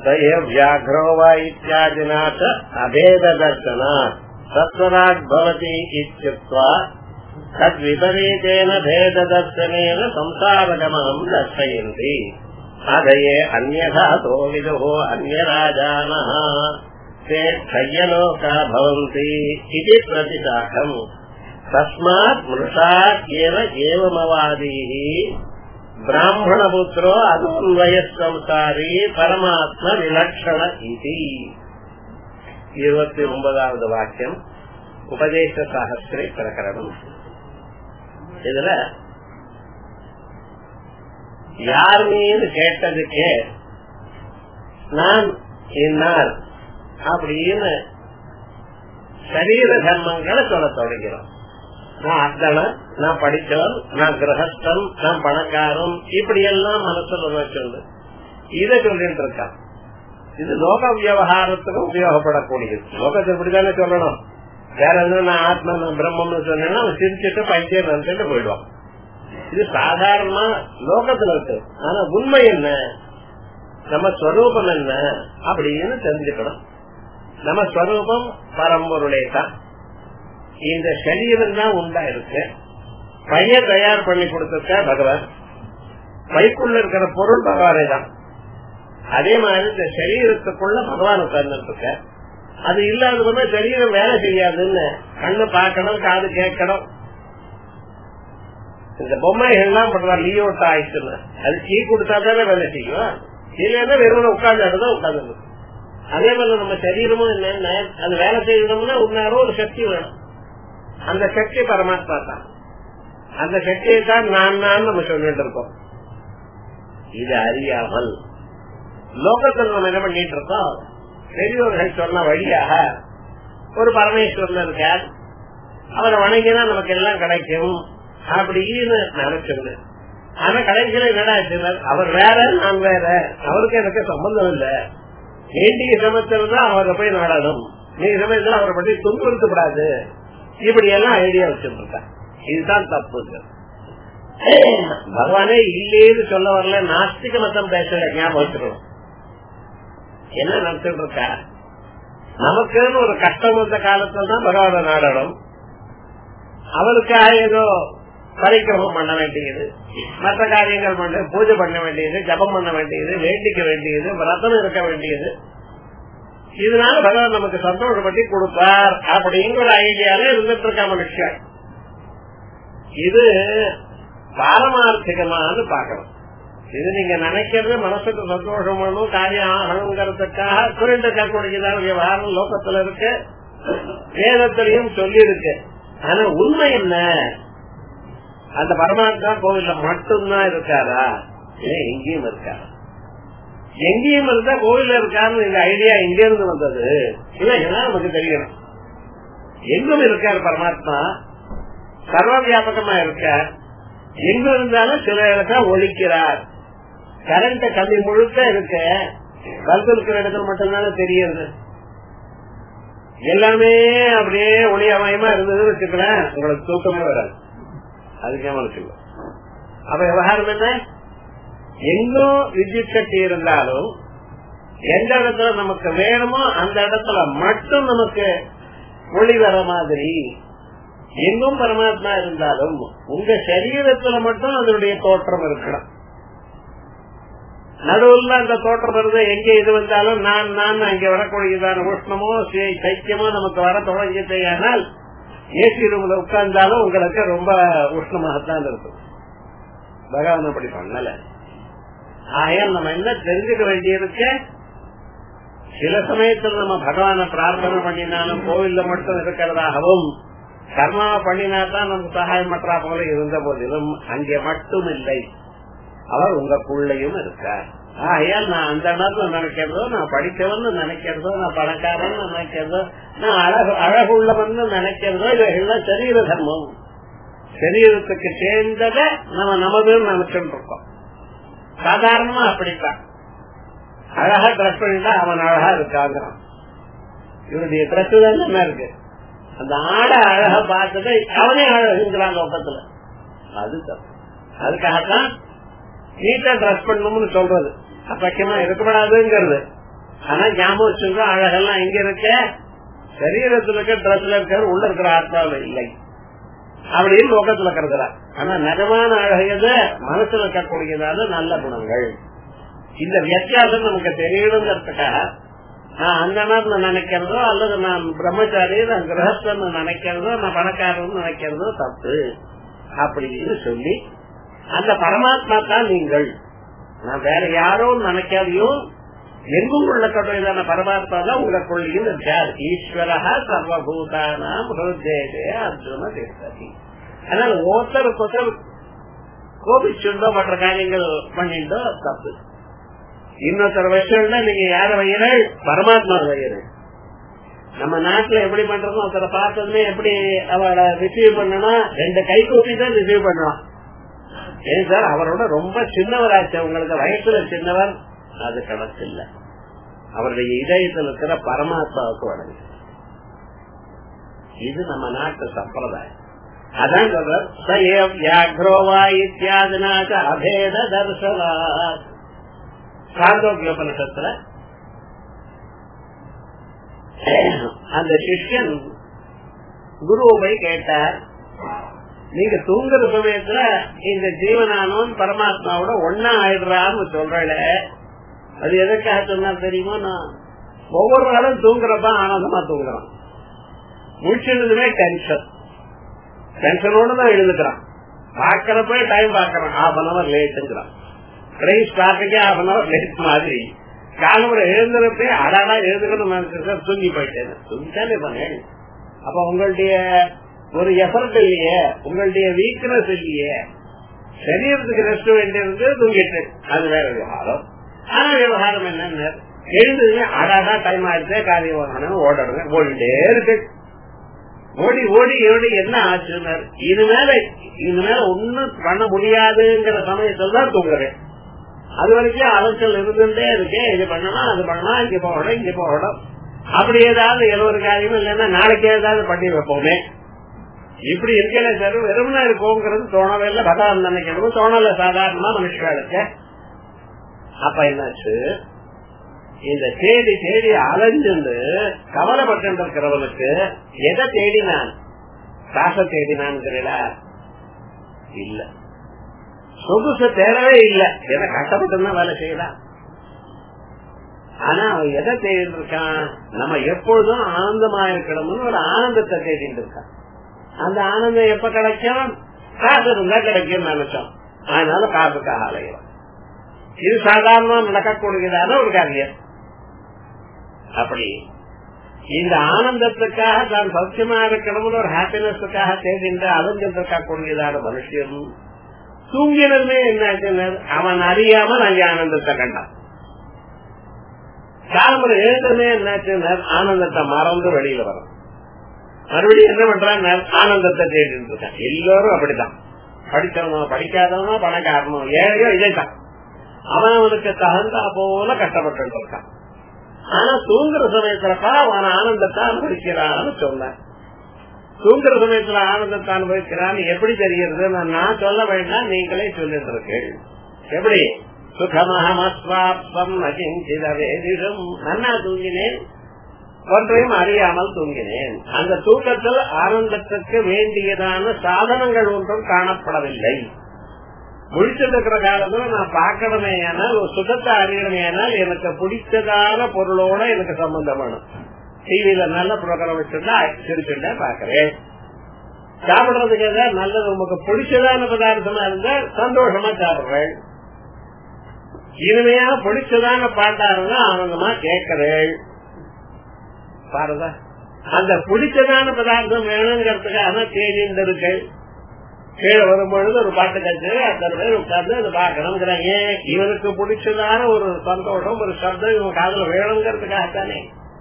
तय व्याघ्रो वा इत्यादिना च अभेददर्शनात् सत्वराट् भवति इत्युक्त्वा तद्विपरीतेन भेददर्शनेन संसारगमनम् दर्शयन्ति अधये अन्यथा तो विदुः अन्यराजानः ते क्षय्यलोका भवन्ति इति प्रतिशाखम् तस्मात् मृषात् एव एवमवादीः ब्राह्मणपुत्रो अन्वयः संसारी பரமாத்ம விலட்சண இது இருபத்தி ஒன்பதாவது வாக்கியம் உபதேச சாகசிரை பிரகரணம் இதுல யார் மீது கேட்டதுக்கு நான் இன்னார் அப்படின்னு சரீர தர்மங்களை சொல்ல தொடங்கிறோம் நான் அத்தனை நான் படித்தவன் நான் கிரகஸ்தன் நான் பணக்காரன் இப்படி எல்லாம் மனசுல வச்சிருந்து இதை சொல்லிட்டு இருக்கான் இது லோக விவகாரத்துக்கு உபயோகப்படக்கூடியது லோகத்தை இப்படிதானே சொல்லணும் வேற எதுவும் நான் ஆத்மா நான் பிரம்மம்னு சொன்னேன்னா அவன் சிரிச்சுட்டு பைத்தியம் நினைச்சுட்டு போயிடுவான் இது சாதாரணமா லோகத்துல இருக்கு ஆனா உண்மை என்ன நம்ம ஸ்வரூபம் என்ன அப்படின்னு தெரிஞ்சுக்கணும் நம்ம ஸ்வரூபம் பரம்பொருளே தான் இந்த சரீரம் தான் உண்டா இருக்கு பைய தயார் பண்ணி கொடுத்திருக்க பகவான் பைக்குள்ள இருக்கிற பொருள் பகவானே தான் அதே மாதிரி இந்த சரீரத்துக்குள்ள பகவான் உட்கார்ந்துருக்க அது இல்லாத போது சரீரம் வேலை செய்யாதுன்னு கண்ணு பார்க்கணும் காது கேட்கணும் இந்த பொம்மைகள் எல்லாம் பண்றா லியோ டாய்ஸ்ன்னு அது கீ கொடுத்தா தானே வேலை செய்யும் இல்லைன்னா வெறும் உட்கார்ந்து உட்கார்ந்து அதே மாதிரி நம்ம சரீரமும் என்ன அது வேலை செய்யணும்னா உன்னாரோ ஒரு சக்தி வேணும் அந்த சக்தி பரமாத்மா தான் அந்த சக்தியை தான் நான் நான் நம்ம சொல்லிட்டு இருக்கோம் இது அறியாமல் லோகத்தில் நம்ம என்ன பண்ணிட்டு இருக்கோம் பெரியவர்கள் சொன்ன வழியாக ஒரு பரமேஸ்வரன் இருக்கார் அவரை வணங்கினா நமக்கு எல்லாம் கிடைக்கும் அப்படின்னு நினைச்சிருந்த ஆனா கடைசியில என்னடா அவர் வேற நான் வேற அவருக்கு எனக்கு சம்பந்தம் இல்ல வேண்டிய சமயத்துல தான் அவரை போய் நாடணும் நீ சமயத்துல அவரை பற்றி துன்புறுத்தப்படாது இப்படி எல்லாம் ஐடியா வச்சிருக்க இதுதான் தப்பு பகவானே இல்லேன்னு சொல்ல வரல நாஸ்திக மதம் பேசல ஞாபகம் வச்சுக்கணும் என்ன நினைச்சிட்டு இருக்க நமக்குன்னு ஒரு கஷ்டம் வந்த காலத்துல தான் பகவான நாடணும் அவருக்காக ஏதோ பரிக்கிரமம் பண்ண வேண்டியது மற்ற காரியங்கள் பண்ண பூஜை பண்ண வேண்டியது ஜபம் பண்ண வேண்டியது வேண்டிக்க வேண்டியது விரதம் இருக்க வேண்டியது இதனால பகவான் நமக்கு சந்தோஷப்பட்டி கொடுப்பார் அப்படிங்கிற ஐடியால இருந்துட்டு இருக்க மனுஷன் இது பாரமார்த்திகமானு பாக்கணும் இது நீங்க நினைக்கிறது மனசுக்கு சந்தோஷம் பண்ணும் காரியம் ஆகணுங்கிறதுக்காக குறைந்த கற்கொடுக்கிறார் விவகாரம் லோகத்துல இருக்கு வேதத்திலையும் சொல்லி இருக்கு ஆனா உண்மை என்ன அந்த பரமாத்மா கோவில்ல மட்டும்தான் இருக்காரா இல்ல எங்கேயும் இருக்காரா எங்கேயும் இருந்தா கோவில்ல இருக்காருன்னு இந்த ஐடியா எங்க இருந்து வந்தது இல்ல எல்லாம் நமக்கு தெரியணும் எங்கும் இருக்கார் பரமாத்மா சர்வ வியாபகமா இருக்கார் எங்க இருந்தாலும் சில இடத்துல ஒழிக்கிறார் கரண்ட் கம்மி முழுக்க இருக்க பல்பு இருக்கிற இடத்துல மட்டும்தானே தெரியுது எல்லாமே அப்படியே ஒளியமயமா இருந்ததுன்னு வச்சுக்கிறேன் உங்களுக்கு தூக்கமே வராது அதுக்கே வச்சுக்கோ அப்ப விவகாரம் என்ன எங்கும் வித்யுத் சக்தி இருந்தாலும் எந்த இடத்துல நமக்கு வேணுமோ அந்த இடத்துல மட்டும் நமக்கு ஒளி வர மாதிரி எங்கும் பரமாத்மா இருந்தாலும் உங்க சரீரத்துல மட்டும் அதனுடைய தோற்றம் இருக்கணும் நடுவுல அந்த தோற்றம் வருது எங்க இது வந்தாலும் நான் நான் அங்க வரக்கூடியதான உஷ்ணமோ சைக்கியமோ நமக்கு வர தொடங்கிட்டேயானால் ஏசி ரூம்ல உட்கார்ந்தாலும் உங்களுக்கு ரொம்ப உஷ்ணமாகத்தான் இருக்கும் பகவான் அப்படி பண்ணல ஆகையால் நம்ம என்ன தெரிஞ்சுக்க வேண்டியிருக்கு சில சமயத்தில் நம்ம பகவான பிரார்த்தனை பண்ணினாலும் கோவில்ல மட்டும் இருக்கிறதாகவும் கர்மாவை பண்ணினா தான் நமக்கு சகாயம் பற்றா போல இருந்த போதிலும் அங்கே மட்டும் இல்லை அவர் உங்களுக்குள்ளயும் இருக்கார் ஆகையால் நான் அந்த இடத்துல நினைக்கிறதோ நான் படிச்சவன் நினைக்கிறதோ நான் பணக்காரன் நினைக்கிறதோ நான் அழகு அழகுள்ளவன் நினைக்கிறதோ இவைகள்லாம் சரீர தர்மம் சரீரத்துக்கு சேர்ந்தத நம்ம நமதுன்னு நினைச்சுட்டு இருக்கோம் சாதாரணமா அப்படித்தான் அழகா ட்ரெஸ் பண்ணிட்டா அவன் அழகா இருக்காங்கிறான் இவருடைய ட்ரெஸ் தான் என்ன இருக்கு அந்த ஆடை அழகா பார்த்துட்டு அவனே அழகுங்கிறான் லோகத்துல அது தப்பு அதுக்காகத்தான் நீட்டா ட்ரெஸ் பண்ணணும்னு சொல்றது அப்பக்கியமா இருக்கக்கூடாதுங்கிறது ஆனா ஞாபகம் வச்சுங்க அழகெல்லாம் எங்க இருக்க சரீரத்துல இருக்க ட்ரெஸ்ல இருக்க உள்ள இருக்கிற ஆத்மாவில் இல்லை அப்படின்னு லோகத்துல கருதுறா ஆனா நிஜமான அழகியது மனசுல இருக்கக்கூடியதான நல்ல குணங்கள் இந்த வித்தியாசம் நமக்கு தெரியணுங்கிறதுக்காக நான் அந்தனர்னு நினைக்கிறதோ அல்லது நான் பிரம்மச்சாரி நான் கிரகஸ்தன் நினைக்கிறதோ நான் பணக்காரன் நினைக்கிறதோ தப்பு அப்படின்னு சொல்லி அந்த பரமாத்மா தான் நீங்கள் நான் வேற யாரோ நினைக்காதையோ எங்கும் உள்ள கடவுளான பரமாத்மா தான் உங்களுக்குள்ளையும் இருக்கார் ஈஸ்வரா சர்வபூதானாம் ஹிருதேதே அர்ஜுன தீர்த்ததி அதனால ஒருத்தருக்கு ஒருத்தர் கோபிச்சுண்டோ மற்ற காரியங்கள் பண்ணிண்டோ தப்பு இன்னொருத்தர் வச்சுண்டா நீங்க யார வையறள் பரமாத்மா வையறள் நம்ம நாட்டுல எப்படி பண்றோம் ஒருத்தரை பார்த்ததுமே எப்படி அவளை ரிசீவ் பண்ணணும் ரெண்டு கை கூப்பி தான் ரிசீவ் பண்ணணும் ஏன் சார் அவரோட ரொம்ப சின்னவராச்சு உங்களுக்கு வயசுல சின்னவர் அது கணக்கு இல்ல அவருடைய இதயத்தில் இருக்கிற பரமாத்மாவுக்கு வழங்கு இது நம்ம நாட்டு சம்பிரதாயம் அதான் சொல்ற வியாக்ரோவா இத்தியாதினாக அபேத தர்சனா சாந்தோக்கியோபனிஷத்துல அந்த சிஷ்யன் குருவை கேட்டார் நீங்க தூங்குற சமயத்துல இந்த ஜீவனானவன் பரமாத்மாவோட ஒன்னா ஆயிடுறான்னு சொல்றல அது எதற்காக சொன்னா தெரியுமா நான் ஒவ்வொரு நாளும் தூங்குறப்ப ஆனந்தமா தூங்குறான் முடிச்சிருந்ததுமே டென்ஷன் டென்ஷனோட தான் எழுதுக்கிறான் பாக்கிறப்ப டைம் பாக்குறான் ஹாஃப் அன் அவர் லேட்டுங்கிறான் ட்ரெயின் ஸ்டார்ட்டுக்கே ஹாஃப் அன் அவர் லேட் மாதிரி காலமுறை எழுந்துறப்பே அடாடா எழுதுக்கணும் தூங்கி போயிட்டேன் தூங்கிட்டாலே பண்ண அப்ப உங்களுடைய ஒரு எஃபர்ட் இல்லையே உங்களுடைய வீக்னஸ் இல்லையே சரீரத்துக்கு ரெஸ்ட் வேண்டியிருந்து தூங்கிட்டு அது வேற விவகாரம் ஆனா விவகாரம் என்னன்னு எழுந்ததுமே அடாடா டைம் ஆயிடுச்சே காரியம் வாங்கணும் ஓடணும் ஓடிட்டே இருக்கு ஓடி ஓடி ஓடி என்ன ஆச்சுன்னார் இது மேல இது மேல ஒண்ணும் பண்ண முடியாதுங்கிற சமயத்துல தான் தூங்குறேன் அது வரைக்கும் அலைச்சல் இருந்துட்டே இருக்கேன் இது பண்ணணும் அது பண்ணலாம் இங்க போகணும் இங்க போகணும் அப்படி ஏதாவது ஏதோ ஒரு காரியமும் இல்லைன்னா நாளைக்கு ஏதாவது பண்ணி வைப்போமே இப்படி இருக்கல சார் வெறுமனா இருக்கோங்கிறது தோணவே இல்லை பகவான் நினைக்கிறது தோணல சாதாரணமா மனுஷர்களுக்கு அப்ப என்னாச்சு இந்த தேடி தேடி அலைஞ்சுண்டு கவலைப்பட்டு இருக்கிறவனுக்கு எதை தேடினான் காசை தேடினான்ங்கிறா இல்ல சொகுச தேடவே இல்ல எதை கஷ்டப்பட்டு வேலை செய்யலாம் ஆனா அவன் எதை தேடிட்டு இருக்கான் நம்ம எப்பொழுதும் ஆனந்தமா இருக்கணும்னு ஒரு ஆனந்தத்தை தேடிட்டு இருக்கான் அந்த ஆனந்தம் எப்ப கிடைக்கும் காசு இருந்தா கிடைக்கும் நினைச்சோம் அதனால காசுக்காக அலைகிறோம் இது சாதாரணமா நடக்கக்கூடியதான ஒரு காரியம் அப்படி இந்த ஆனந்தத்துக்காக தான் சௌக்கியமா இருக்கணும்னு ஒரு ஹாப்பினஸுக்காக தேடின்ற அலைஞ்சிட்டு இருக்கக்கூடியதான மனுஷன் தூங்கினதுமே என்ன அவன் அறியாமல் அங்கே ஆனந்தத்தை கண்டான் காலம்பரம் எழுந்தமே என்னாச்சு ஆனந்தத்தை மறந்து வெளியில வரும் மறுபடியும் என்ன பண்றான் ஆனந்தத்தை தேடிட்டு இருக்கான் எல்லாரும் அப்படித்தான் படிச்சவனோ படிக்காதவனோ பணக்காரனோ ஏழையோ இதைத்தான் அவன் அவனுக்கு தகுந்தா போல கஷ்டப்பட்டு இருக்கான் ஆனா தூங்குற சமயத்துலப்பா அவன் ஆனந்தத்தை அனுபவிக்கிறான்னு சொன்னேன் தூங்குற சமயத்துல ஆனந்தத்தை அனுபவிக்கிறான்னு எப்படி தெரிகிறது நான் சொல்ல வேண்டாம் நீங்களே சொல்லிட்டு இருக்கேன் எப்படி சுகமஹமஸ்வாப்தம் அகிஞ்சிதவேதிஷம் நன்னா தூங்கினேன் ஒன்றையும் அறியாமல் தூங்கினேன் அந்த தூக்கத்தில் ஆனந்தத்திற்கு வேண்டியதான சாதனங்கள் ஒன்றும் காணப்படவில்லை முடிச்சிருக்கிற காலத்துல நான் பார்க்கணுமே ஆனால் ஒரு சுகத்தை அறியணுமே ஆனால் எனக்கு பிடிச்சதான பொருளோட எனக்கு சம்பந்தம் வேணும் டிவியில நல்ல புரோகிராம் வச்சிருந்தா சிரிச்சுட்டா பாக்குறேன் சாப்பிடுறதுக்கு ஏதாவது நல்லது உங்களுக்கு பிடிச்சதான பதார்த்தமா இருந்தா சந்தோஷமா சாப்பிடுறேன் இனிமையா பிடிச்சதான பாட்டா இருந்தா ஆனந்தமா கேட்கிறேன் பாருதா அந்த பிடிச்சதான பதார்த்தம் வேணுங்கிறதுக்காக தேடிட்டு இருக்கு கீழே வரும்பொழுது ஒரு பாட்டு கட்சி அத்தனை பேர் உட்கார்ந்து அதை பார்க்கணுங்கிறாங்க இவனுக்கு பிடிச்சதான ஒரு சந்தோஷம் ஒரு சப்தம் இவன் காதல வேணுங்கிறதுக்காகத்தானே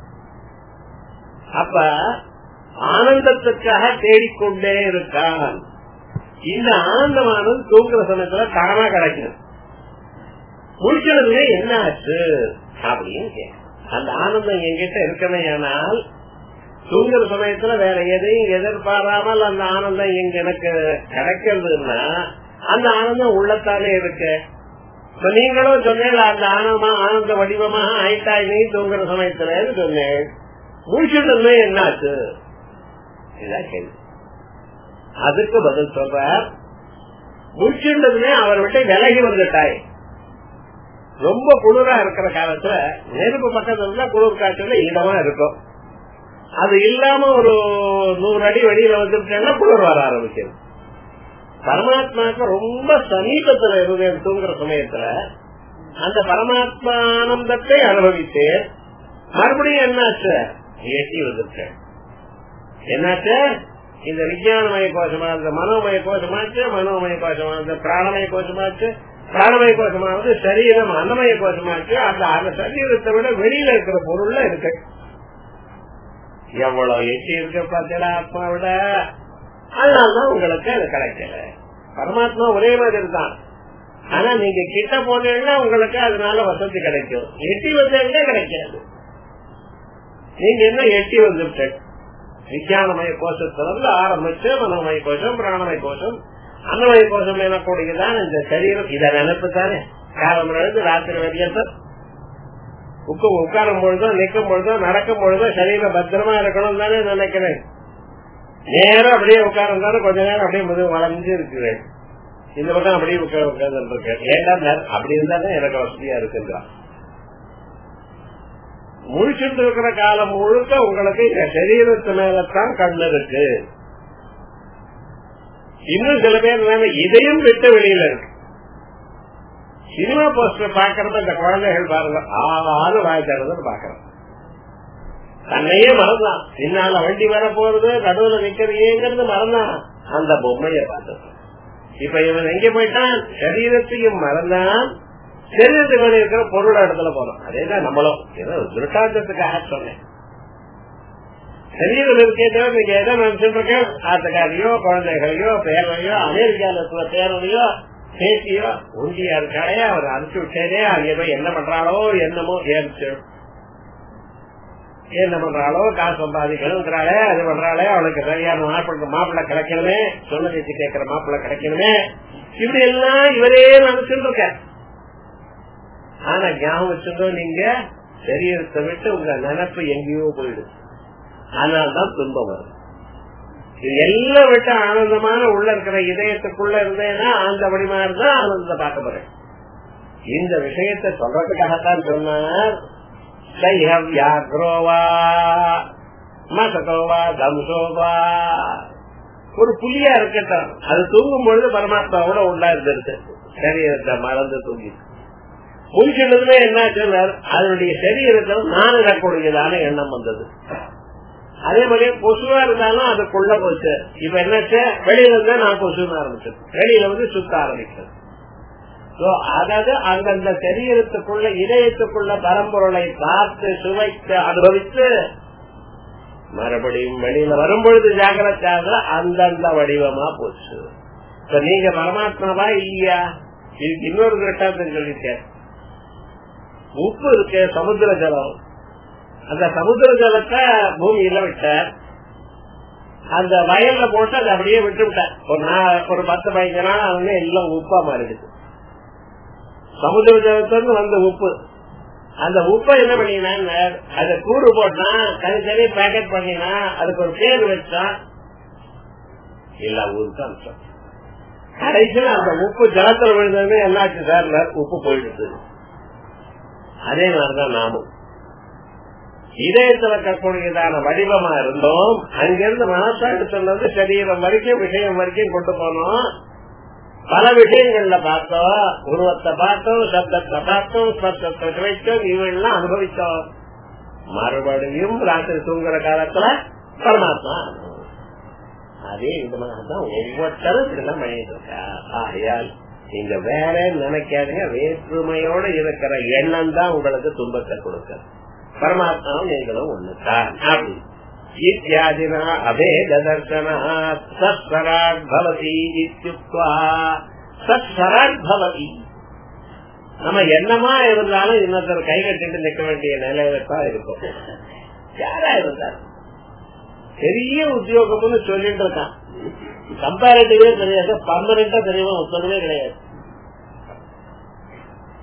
அப்ப ஆனந்தத்துக்காக தேடிக்கொண்டே இருக்கான் இந்த ஆனந்தமானது தூங்குற சமயத்துல தரமா கிடைக்கும் முடிச்சதுமே என்ன ஆச்சு அப்படின்னு கேட்க அந்த ஆனந்தம் எங்கிட்ட இருக்கவே ஆனால் தூங்குற சமயத்துல வேற எதையும் எதிர்பாராமல் அந்த ஆனந்தம் எங்க எனக்கு கிடைக்கிறதுன்னா அந்த ஆனந்தம் உள்ளத்தாலே இருக்கு இப்ப நீங்களும் சொன்னேன் அந்த ஆனமா ஆனந்த வடிவமாக ஆயிட்டாய் நீ தூங்குற சமயத்துல சொன்னேன் முடிச்சுட்டு என்னாச்சு இதான் கேள்வி அதுக்கு பதில் சொல்ற முடிச்சுட்டதுமே அவர் விட்டு விலகி வந்துட்டாய் ரொம்ப குளிரா இருக்கிற காலத்துல நெருப்பு பக்கத்துல இருந்தா குளிர் காய்ச்சல இதமா இருக்கும் அது இல்லாம ஒரு நூறு அடி வெளியில வந்துட்டேன்னா குளிர் வர ஆரம்பிக்கிறது பரமாத்மாவுக்கு ரொம்ப சமீபத்துல இருந்தேன் தூங்குற சமயத்துல அந்த பரமாத்மா ஆனந்தத்தை அனுபவித்து மறுபடியும் என்னாச்சு எட்டி வந்துட்டேன் என்னாச்சு இந்த விஜயானமய கோஷமா இருந்த மனோமய கோஷமாச்சு மனோமய கோஷமா இருந்த பிராணமய கோஷமாச்சு பிராணமய கோஷமானது சரீரம் அன்னமய கோஷமாச்சு அந்த அந்த சரீரத்தை விட வெளியில இருக்கிற பொருள்ல இருக்கு எவ்வளவு எச்சி இருக்கு பார்த்தீங்களா ஆத்மா விட அதனாலதான் உங்களுக்கு அது கிடைக்கல பரமாத்மா ஒரே மாதிரி தான் ஆனா நீங்க கிட்ட போனீங்கன்னா உங்களுக்கு அதனால வசதி கிடைக்கும் எட்டி வந்தா கிடைக்காது நீங்க என்ன எட்டி வந்துட்டு விஜயானமய கோஷத்திலிருந்து ஆரம்பிச்சு மனோமய கோஷம் பிராணமய கோஷம் அன்னமய கோஷம் எனக்கூடியதான் இந்த சரீரம் இத நினைப்பு தானே காலம் இருந்து ராத்திரி வரையும் உட்க உட்காரும் பொழுதோ நிற்கும் பொழுதோ நடக்கும் பொழுதோ சரீரம் பத்திரமா இருக்கணும் தானே நினைக்கிறேன் நேரம் அப்படியே உட்கார்ந்தாலும் கொஞ்ச நேரம் அப்படியே முது வளைஞ்சு இருக்கிறேன் இந்த பக்கம் அப்படியே உட்கார உட்கார்ந்து இருக்கேன் ஏண்டா அப்படி இருந்தாலும் எனக்கு வசதியா இருக்குன்றான் முழிச்சுட்டு இருக்கிற காலம் முழுக்க உங்களுக்கு இந்த சரீரத்து மேலத்தான் கண்ணு இருக்கு இன்னும் சில பேர் இதையும் விட்டு வெளியில இருக்கு சினிமா போஸ்டர் பாக்குறப்ப இந்த குழந்தைகள் பாருங்க ஆறு வாய் தரதுன்னு பாக்குறோம் தன்னையே மறந்தான் பின்னால வண்டி வர போறது நடுவுல நிக்கிறதுங்கிறது மறந்தான் அந்த பொம்மைய பார்த்தது இப்ப இவன் எங்க போயிட்டான் சரீரத்தையும் மறந்தான் சரீரத்துக்கு மேல இருக்கிற பொருள் இடத்துல போனோம் அதேதான் நம்மளும் ஏதோ திருட்டாந்தத்துக்காக சொன்னேன் சரீரம் இருக்கே தவிர நீங்க எதை நினைச்சுட்டு இருக்கேன் ஆத்துக்காரையோ குழந்தைகளையோ பேரனையோ அமெரிக்கால இருக்கிற பேரனையோ பேத்தியோ உண்டியா இருக்காளே அவர் அனுப்பிச்சு விட்டேனே அங்கே போய் என்ன பண்றாளோ என்னமோ ஏறிச்சு என்ன பண்றாளோ காசு சம்பாதிக்கணுங்கிறாளே அது பண்றாளே அவளுக்கு சரியான மாப்பிள்ளை மாப்பிள்ளை கிடைக்கணுமே சொல்ல வச்சு கேட்கிற மாப்பிள்ளை கிடைக்கணுமே இப்படி எல்லாம் இவரே நினைச்சுட்டு இருக்க ஆனா ஞாபகம் வச்சுக்கோ நீங்க சரீரத்தை விட்டு உங்க நினப்பு எங்கேயோ போயிடும் அதனால்தான் துன்பம் வரும் இது எல்லாம் விட்டு ஆனந்தமான உள்ள இருக்கிற இதயத்துக்குள்ள இருந்தேன்னா அந்த வடிமா இருந்தா ஆனந்தத்தை பார்க்க போறேன் இந்த விஷயத்தை சொல்றதுக்காகத்தான் சொன்னார் வியாக்ரோவா மசகோவா தம்சோவா ஒரு புலியா இருக்கட்டும் அது தூங்கும் பொழுது பரமாத்மாவோட உண்டா இருந்திருக்கு சரீரத்தை மறந்து தூங்கி முடிச்சுள்ளதுமே என்ன சொன்னார் அதனுடைய சரீரத்தில் நான் இடக்கூடியதான எண்ணம் வந்தது அதே மாதிரி கொசுவா இருந்தாலும் அதுக்குள்ள போச்சு இப்ப என்னாச்சு வெளியில இருந்தா நான் கொசுன்னு ஆரம்பிச்சது வெளியில வந்து சுத்த ஆரம்பிச்சது அதாவது அந்தந்த சரீரத்துக்குள்ள இதயத்துக்குள்ள பரம்பொருளை பார்த்து சுவைத்து அனுபவித்து மறுபடியும் வெளியில வரும்பொழுது ஜாகிரதாக அந்தந்த வடிவமா போச்சு இப்ப நீங்க பரமாத்மாவா இல்லையா இதுக்கு இன்னொரு கிரட்டாந்தம் சொல்லிட்டேன் உப்பு இருக்கு சமுத்திர ஜலம் அந்த சமுத்திர ஜலத்தை பூமியில விட்டார் அந்த வயல்ல போட்டு அதை அப்படியே விட்டு விட்டார் ஒரு நாள் ஒரு பத்து பதினஞ்சு நாள் அவங்க எல்லாம் உப்பா மாறிடுது சமுதிர ஜலத்திலிருந்து வந்த உப்பு அந்த உப்பை என்ன பண்ணினா அத கூறு போட்டா தனித்தனி பேக்கெட் பண்ணினா அதுக்கு ஒரு பேர் வச்சா எல்லா ஊருக்கு அம்சம் கடைசியில் அந்த உப்பு ஜலத்தில் விழுந்தது என்னாச்சு சார் உப்பு போயிடுது அதே மாதிரிதான் நாமும் இதயத்துல கற்கக்கூடியதான வடிவமா இருந்தோம் அங்கிருந்து மனசாட்டு சொன்னது சரீரம் வரைக்கும் விஷயம் வரைக்கும் கொண்டு போனோம் பல விஷயங்கள்ல பார்த்தோம் உருவத்தை பார்த்தோம் சப்தத்தை பார்த்தோம் ஸ்பர்சத்தை கிடைச்சோம் இவெல்லாம் அனுபவித்தோம் மறுபடியும் ராத்திரி தூங்குற காலத்துல பரமாத்மா அதே விதமாகத்தான் ஒவ்வொருத்தரும் இதெல்லாம் பண்ணிட்டு இருக்கா ஆகையால் நீங்க வேற நினைக்காதீங்க வேற்றுமையோட இருக்கிற எண்ணம் தான் உங்களுக்கு துன்பத்தை கொடுக்க பரமாத்மாவும் நீங்களும் ஒண்ணுதான் அப்படி இத்தியாதினா அபேத தர்சனா சத்வராட் பவதி இத்தியுக்வா சத்வராட் பவதி நம்ம என்னமா இருந்தாலும் இன்னொருத்தர் கை கட்டிட்டு நிற்க வேண்டிய நிலையில தான் இருக்கும் யாரா இருந்தாலும் பெரிய உத்தியோகம்னு சொல்லிட்டு இருக்கான் கம்பேரிட்டிவே தெரியாது பர்மனண்டா தெரியுமா ஒத்தனமே கிடையாது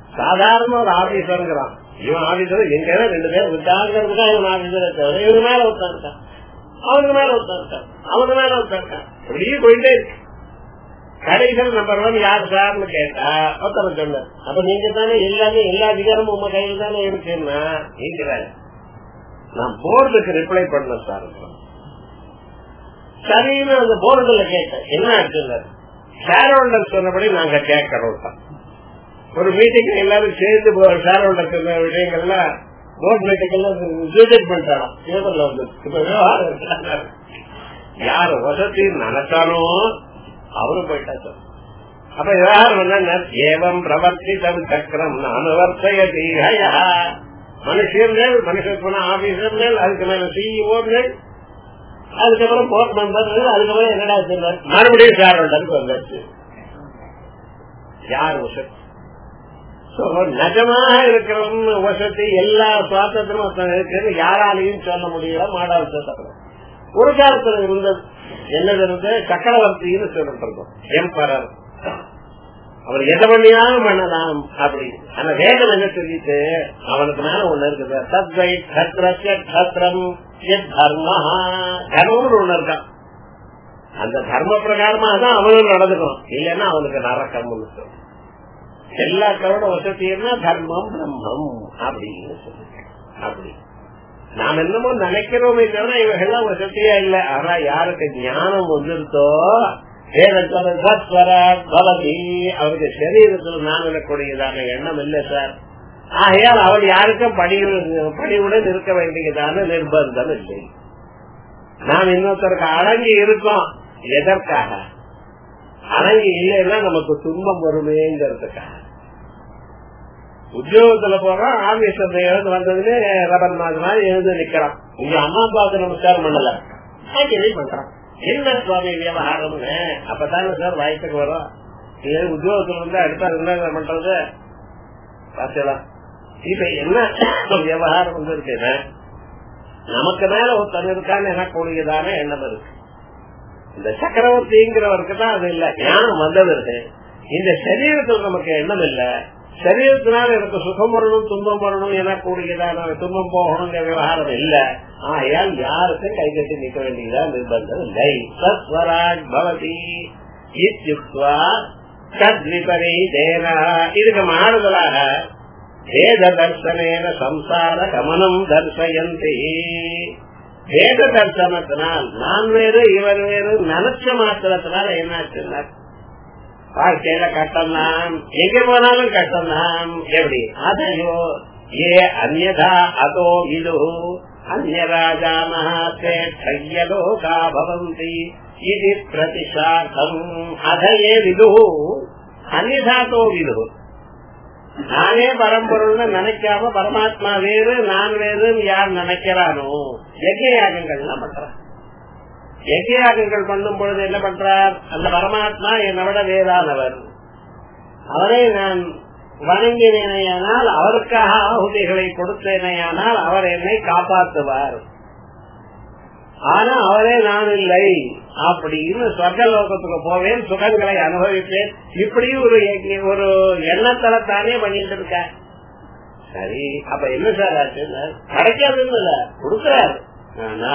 சாதாரண ஒரு ஆபீசருங்கிறான் இவன் ஆபீசர் எங்க ரெண்டு பேர் விட்டாங்கிறதுக்கா இவன் ஆபீசரை தவிர இவரு மேல உட்காந்துட்டான் அவனுக்கு மேல உட்காந்துட்டான் அவனுக்கு மேல உட்காந்துட்டான் இப்படியே போயிட்டே இருக்கு கடைசியில் நம்பர் ஒன் யார் சார்னு கேட்டா ஒருத்தர் சொன்னார் அப்ப நீங்க தானே எல்லாமே எல்லா அதிகாரமும் உங்க கையில் தானே இருக்குன்னா நீங்கிறாரு நான் போர்டுக்கு ரிப்ளை பண்ண சார் சரின்னு அந்த போர்டுல கேட்டேன் என்ன ஆச்சுங்க ஷேர் ஹோல்டர் சொன்னபடி நாங்க கேட்கறோம் சார் ஒரு மீட்டிங் எல்லாரும் சேர்ந்து ஷேர் ஹோல்டர் சொன்ன விஷயங்கள்லாம் போர்ட் மீட்டிங் எல்லாம் விசிட் பண்ணிட்டாராம் பேப்பர்ல வந்து இப்ப விவகாரம் யார் வசதி நினைச்சானோ அவரு போயிட்டா சார் அப்ப விவகாரம் என்ன ஏவம் பிரவர்த்திதம் சக்கரம் அனுவர்த்தயதி மனுஷர்கள் மனுஷர் போன ஆபீசர்கள் அதுக்கு மேல சிஇஓர்கள் அதுக்கப்புறம் போர்ட் மெம்பர்கள் அதுக்கப்புறம் என்னடா சொன்னார் மறுபடியும் ஷேர் ஹோல்டருக்கு வந்தாச்சு யார் வசதி நிஜமாக இருக்கிறவன் வசதி எல்லா சுவாசத்திலும் ஒருத்தன் இருக்குன்னு யாராலையும் சொல்ல முடியல மாடாள் சட்டம் ஒரு காலத்துல இருந்தது என்னது இருந்து சக்கரவர்த்தின்னு சொல்லிட்டு இருக்கோம் எம்பரர் அவர் எதை பண்ணியாலும் பண்ணலாம் அப்படி ஆனா வேதம் என்ன சொல்லிட்டு அவனுக்கு மேல ஒண்ணு இருக்குது சத்வை கத்திரத்திய கத்திரம் தர்மா தர்மம்னு ஒண்ணு இருக்கான் அந்த தர்ம பிரகாரமாக தான் அவனும் நடந்துக்கணும் இல்லைன்னா அவனுக்கு நரக்கம்னு சொல்லும் எல்லாத்தோட வசதினா தர்மம் பிரம்மம் அப்படின்னு சொல்லி அப்படி நாம் என்னமோ நினைக்கிறோமே தவிர இவங்கெல்லாம் வசதியா இல்ல ஆனா யாருக்கு ஞானம் வந்துருத்தோ அவருக்கு சரீரத்தில் நான் விடக்கூடியதான எண்ணம் இல்லை சார் ஆகையால் அவள் யாருக்கும் பணிவுடன் இருக்க வேண்டியதான நிர்பந்தம் இல்லை நாம் இன்னொருத்தருக்கு அடங்கி இருக்கோம் எதற்காக அடங்கி இல்லைன்னா நமக்கு துன்பம் வருமேங்கிறதுக்காக உத்தியோகத்துல போறோம் ஆபீஸ்ல எழுந்து வந்ததுன்னு ரபர் மாதிரி எழுந்து நிக்கிறான் இங்க அம்மா அப்பாவுக்கு நமஸ்காரம் பண்ணல பண்றான் என்ன சுவாமி விவகாரம்னு அப்பதானே சார் வாய்ப்புக்கு வரும் இது உத்தியோகத்துல இருந்து அடுத்த என்ன பண்றது பாத்தலாம் இப்ப என்ன விவகாரம் வந்து இருக்குன்னா நமக்கு மேல ஒருத்தன் இருக்கான்னு எனக்கூடியதான எண்ணம் இருக்கு இந்த சக்கரவர்த்திங்கிறவருக்கு தான் அது இல்ல ஞானம் வந்தது இருக்கு இந்த சரீரத்தில் நமக்கு எண்ணம் இல்ல சரீரத்தினால எனக்கு சுகம் வரணும் துன்பம் வரணும் எனக்கூடியதான துன்பம் போகணுங்கிற விவகாரம் இல்ல ஆகையால் யாருக்கும் கை கட்டி நிற்க வேண்டியதா நிர்பந்தம் இல்லை சத்வராஜ் பவதி இத்யுக்வா தத்விபரி தேனா இதுக்கு மாறுதலாக வேத தர்சனேன சம்சார கமனம் தர்சயந்தி வேத தர்சனத்தினால் நான் வேறு இவர் வேறு நினைச்ச மாத்திரத்தினால என்னாச்சுன்னா வாழ்க்கையில கஷ்டம் தான் எங்க போனாலும் கஷ்டம் தான் எப்படி அதையோ ஏ அந்நதா அதோ இது அந்நராஜா மகாத்தே கையலோகா பவந்தி இது பிரதிஷார்த்தம் அதையே விது அந்நதாத்தோ விது நானே பரம்பொருள்னு நினைக்காம பரமாத்மா வேறு நான் வேறுன்னு யார் நினைக்கிறானோ யஜ்யாகங்கள்லாம் பண்றான் யஜ்யாகங்கள் பண்ணும் பொழுது என்ன பண்றார் அந்த பரமாத்மா என்னை விட வேறானவர் அவரை நான் வணங்கினேனையானால் அவருக்காக ஆகுதிகளை கொடுத்தேனையானால் அவர் என்னை காப்பாற்றுவார் ஆனா அவரே நான் இல்லை அப்படின்னு சொர்க்கலோகத்துக்கு போவேன் சுகங்களை அனுபவிப்பேன் இப்படி ஒரு ஒரு எண்ணத்தலத்தானே பண்ணிட்டு இருக்க சரி அப்ப என்ன சார் ஆச்சு கிடைக்காதுன்னு இல்ல கொடுக்கிறாரு ஆனா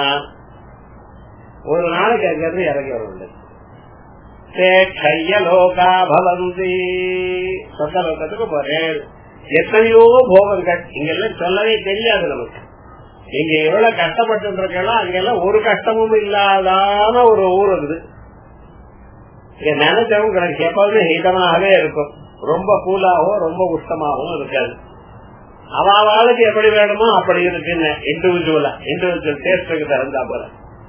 ஒரு நாளைக்கு அங்கிருந்து இறங்கி வரும் கையலோகா பவந்தி சொர்க்கலோகத்துக்கு போறேன் எத்தனையோ போகங்கள் இங்கெல்லாம் சொல்லவே தெரியாது நமக்கு இங்க எவ்வளவு கஷ்டப்பட்டு இருக்கலாம் அங்கெல்லாம் ஒரு கஷ்டமும் இல்லாதான ஒரு ஊர் இருக்குது இங்க நினைச்சவும் கிடைக்கும் எப்பவுமே ஹீட்டமாகவே இருக்கும் ரொம்ப கூலாகவும் ரொம்ப உஷ்டமாகவும் இருக்காது அவளுக்கு எப்படி வேணுமோ அப்படி இருக்குன்னு இண்டிவிஜுவலா இண்டிவிஜுவல் டேஸ்டுக்கு தகுந்தா போல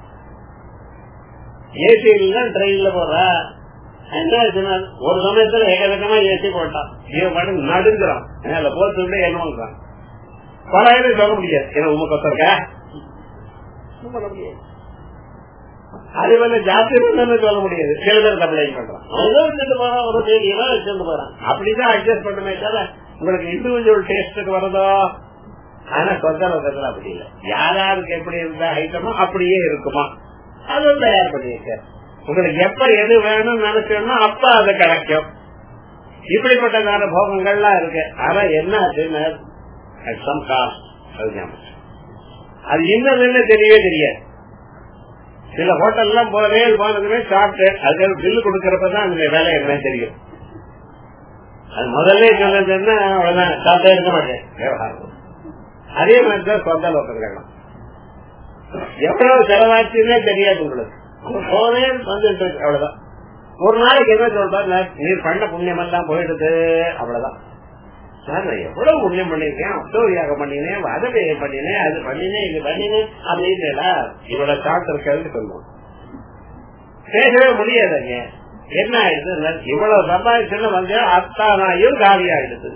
ஏசியில ட்ரெயின்ல போறா என்ன ஒரு சமயத்துல ஏகதக்கமா ஏசி போட்டான் இவன் பாட்டு நடுங்கிறான் மேல போட்டு என்ன பண்றான் பல சொல்ல முடியாது ஏன்னா உங்க கொத்தருக்கா சொல்ல முடியாது அதே போல ஜாஸ்தி சொல்ல முடியாது சில பேர் கம்ப்ளைண்ட் பண்றான் அவங்க வச்சுட்டு போறான் ஒரு தேதியமா வச்சுட்டு போறான் அப்படிதான் அட்ஜஸ்ட் பண்ணுமே தவிர உங்களுக்கு இண்டிவிஜுவல் டேஸ்டுக்கு வரதோ ஆனா சொந்த லோகத்துல அப்படி இல்லை யாராருக்கு எப்படி இருந்தா ஐட்டமோ அப்படியே இருக்குமா அதுவும் தயார் பண்ணியிருக்க உங்களுக்கு எப்ப எது வேணும்னு நினைச்சோம்னா அப்ப அது கிடைக்கும் இப்படிப்பட்டதான போகங்கள்லாம் இருக்கு ஆனா என்ன ஆச்சுன்னா சம் காஸ்ட் அது ஞாபகம். அது என்னதுன்னு தெரியவே தெரியாது சில ஹோட்டல்லாம் போறதே போனதுமே சாப்பிட்டு அதுக்கு பில்லு கொடுக்கறப்பதான் அந்த வேலை என்ன தெரியும் அது முதல்ல சொன்னதுன்னா அவ்வளவுதான் சாப்பிட்டே இருக்க மாட்டேன் விவகாரம் அதே மாதிரிதான் சொந்த லோக்கங்கள்லாம் எவ்வளவு செலவாச்சுன்னே தெரியாது உங்களுக்கு போனே வந்துட்டு இருக்கு அவ்வளவுதான் ஒரு நாளைக்கு என்ன சொல்றா நீர் பண்ண புண்ணியம் எல்லாம் போயிடுது அவ்வளவுதான் சார் நான் எவ்வளவு புண்ணியம் பண்ணிருக்கேன் அப்தோரியாக பண்ணினேன் வதவியை பண்ணினேன் அது பண்ணினேன் இது பண்ணினேன் அப்படின்னு இவ்வளவு சாப்பிட்டு இருக்கிறது சொல்லுவோம் பேசவே முடியாதுங்க என்ன ஆயிடுது இவ்வளவு சம்பாதிச்சுன்னு வந்து அத்தானாயும் காலி ஆயிடுது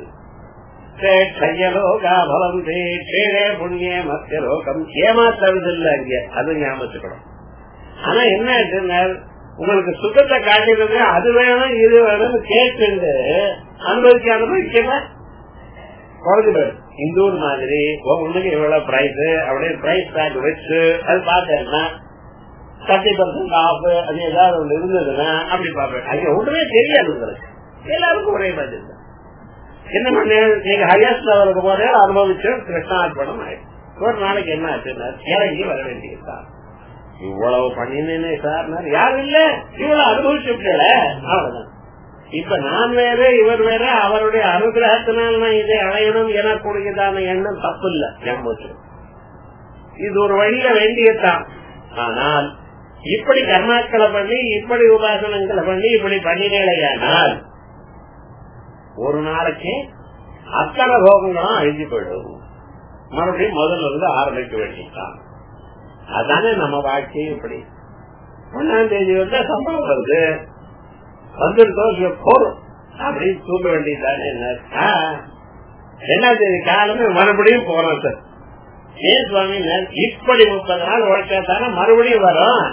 புண்ணிய மத்திய லோகம் ஏமாத்துறதில்லை அங்க அது ஞாபகத்துக்கணும் ஆனா என்ன ஆயிடுச்சுன்னா உங்களுக்கு சுகத்தை காட்டினது அது வேணும் இது வேணும்னு கேட்டு அனுபவிக்க அனுபவிக்கல குறைஞ்சு இந்தூர் மாதிரி ஒவ்வொன்றுக்கு இவ்வளவு பிரைஸ் அப்படியே பிரைஸ் டேக் வச்சு அது பார்த்தேன்னா தேர்ட்டி பர்சன்ட் ஆஃப் அது ஏதாவது ஒண்ணு இருந்ததுன்னா அப்படி பார்ப்பேன் அங்க ஒண்ணுமே தெரியாது உங்களுக்கு எல்லாருக்கும் ஒரே மாதிரி தான் என்ன பண்ண நீங்க ஹையஸ்ட் லெவலுக்கு போதே அனுபவிச்சு கிருஷ்ணார்ப்பணம் ஆயிடும் ஒரு நாளைக்கு என்ன ஆச்சுன்னா இறங்கி வர வேண்டியதுதான் இவ்வளவு பண்ணினேனே சார் யாரும் இல்ல இவ்வளவு அனுபவிச்சுட்டல அவ்வளவுதான் இப்ப நான் வேற இவர் வேற அவருடைய அனுகிரகத்தினால் நான் இதை அடையணும் எனக்கூடியதான எண்ணம் தப்பு இல்ல ஞாபகம் இது ஒரு வழியில வேண்டியதுதான் ஆனால் இப்படி கர்மாக்களை பண்ணி இப்படி உபாசனங்களை பண்ணி இப்படி பண்ணினேனால் ஒரு நாளைக்கு அத்தனை போகங்களும் அழிஞ்சு போயிடும் மறுபடியும் முதல்ல இருந்து ஆரம்பிக்க வேண்டியதுதான் அதானே நம்ம வாழ்க்கையும் இப்படி ஒன்னாம் தேதி வந்து சம்பளம் வருது வந்துருக்கோம் போறோம் அப்படின்னு தூங்க வேண்டியதானே ரெண்டாம் தேதி காலமே மறுபடியும் போறோம் சார் ஏன் சுவாமி இப்படி முப்பது நாள் உழைச்சா தானே மறுபடியும் வரும்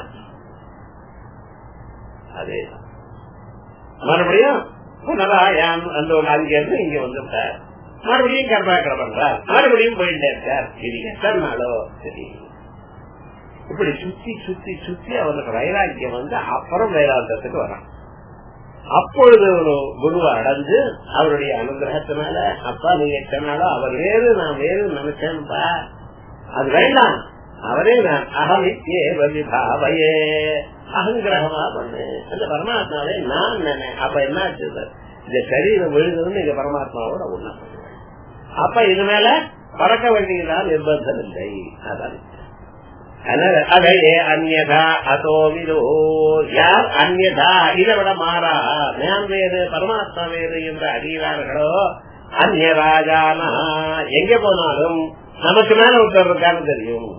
அதே மறுபடியும் புனராயாம் அந்த ஒரு அங்க இருந்து இங்க வந்துட்டார் மறுபடியும் கர்மாக்கரை பண்றார் மறுபடியும் போயிட்டே இருக்கார் இது எத்தனை நாளோ சரி இப்படி சுத்தி சுத்தி சுத்தி அவனுக்கு வைராக்கியம் வந்து அப்புறம் வேதாந்தத்துக்கு வரான் அப்பொழுது ஒரு குருவை அடைஞ்சு அவருடைய அனுகிரகத்தினால அப்பா நீங்க எத்தனாலோ அவர் வேறு நான் வேறு நினைச்சேன்ப்பா அது வேண்டாம் அவரே நான் அகமிக்கே வலிபாவையே அகங்கிரகமா பண்ணு அந்த பரமாத்மாவே நான் நினை அப்ப என்ன ஆச்சு இந்த சரீரம் விழுதுன்னு இந்த பரமாத்மாவோட ஒண்ணா பண்ணுவேன் அப்ப இது மேல பறக்க வேண்டியதான் நிர்பந்தம் இல்லை அதான் அதையே அந்நதா அதோ விதோ யார் அந்நதா இதை விட மாறா நான் வேறு பரமாத்மா வேறு என்று அறிகிறார்களோ அந்நிய ராஜானா எங்க போனாலும் நமக்கு மேல ஒருத்தர் இருக்கான்னு தெரியும்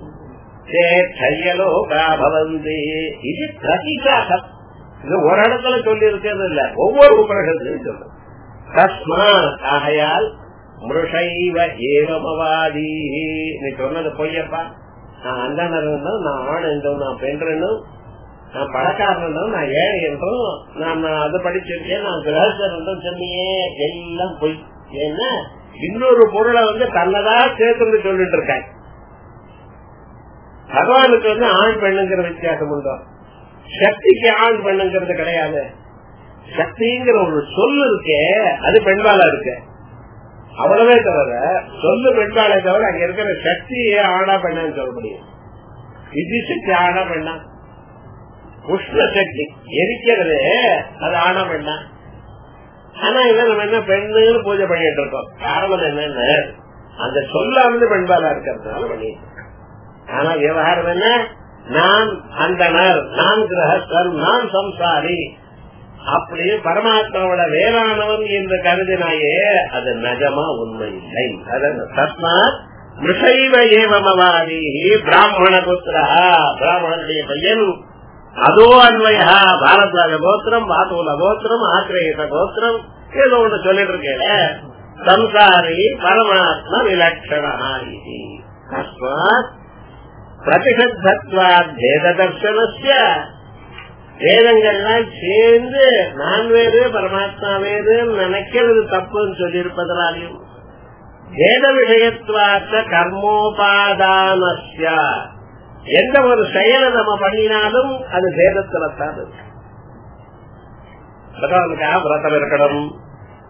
பவந்தி இது பிரதிகாசம் இது ஒரு இடத்துல சொல்லி இருக்கிறது இல்ல ஒவ்வொரு உபநிஷத்துலையும் சொல்லும் தஸ்மாத் ஆகையால் மிருஷைவ ஏவமவாதி நீ சொன்னது பொய்யப்பா நான் அந்தனர் இருந்தோம் நான் ஆண் என்றும் நான் பெண் என்றும் நான் பணக்காரன் என்றும் நான் ஏழை என்றும் நான் அது படிச்சிருக்கேன் நான் கிரகஸ்தர் என்றும் சொன்னியே எல்லாம் பொய் ஏன்னா இன்னொரு பொருளை வந்து தன்னதா சேர்த்து சொல்லிட்டு இருக்கேன் பகவானுக்கு வந்து ஆண் பெண்ணுங்கிற வித்தியாசம் உண்டோ சக்திக்கு ஆண் பெண்ணுங்கிறது கிடையாது சக்திங்கிற ஒரு சொல் இருக்கே அது பெண்பாலா இருக்கு அவ்வளவே தவிர சொல்லு பெண்பாலே தவிர அங்க இருக்கிற சக்தியே ஆணா பெண்ணான்னு சொல்ல முடியும் விதி சக்தி ஆணா பெண்ணா உஷ்ண சக்தி எரிக்கிறது அது ஆணா பெண்ணா ஆனா இதை நம்ம என்ன பெண்ணுன்னு பூஜை பண்ணிட்டு இருக்கோம் காரணம் என்னன்னு அந்த சொல்லாமது பெண்பாலா இருக்கிறதுனால பண்ணிட்டு ஆனா விவகாரம் என்ன நான் அந்தனர் நான் கிரகஸ்தர் நான் சம்சாரி அப்படியே பரமாத்மாவோட வேளாணவன் என்று கருதினாயே அது நஜமா உண்மை இல்லை தஸ்மாத் மிருஷைவ ஏவமவாதி பிராமண புத்திரா பிராமணனுடைய பையன் அதோ அன்வயா பாரத்வாஜ கோத்திரம் பாத்தூல கோத்திரம் ஆசிரியத கோத்திரம் ஏதோ ஒன்று சொல்லிட்டு இருக்கேன் சம்சாரி பரமாத்மா விலட்சணா இது தஸ்மாத் பிரதிஷத்வாத் வேத தர்சனஸ்ய வேதங்கள்லாம் சேர்ந்து நான் வேறு பரமாத்மா வேறு நினைக்கிறது தப்புன்னு சொல்லியிருப்பதனாலையும் வேத விஷயத்துவாத்த கர்மோபாதானஸ்ய எந்த ஒரு செயலை நம்ம பண்ணினாலும் அது வேதத்துல தான் இருக்கு பகவானுக்காக விரதம் இருக்கணும்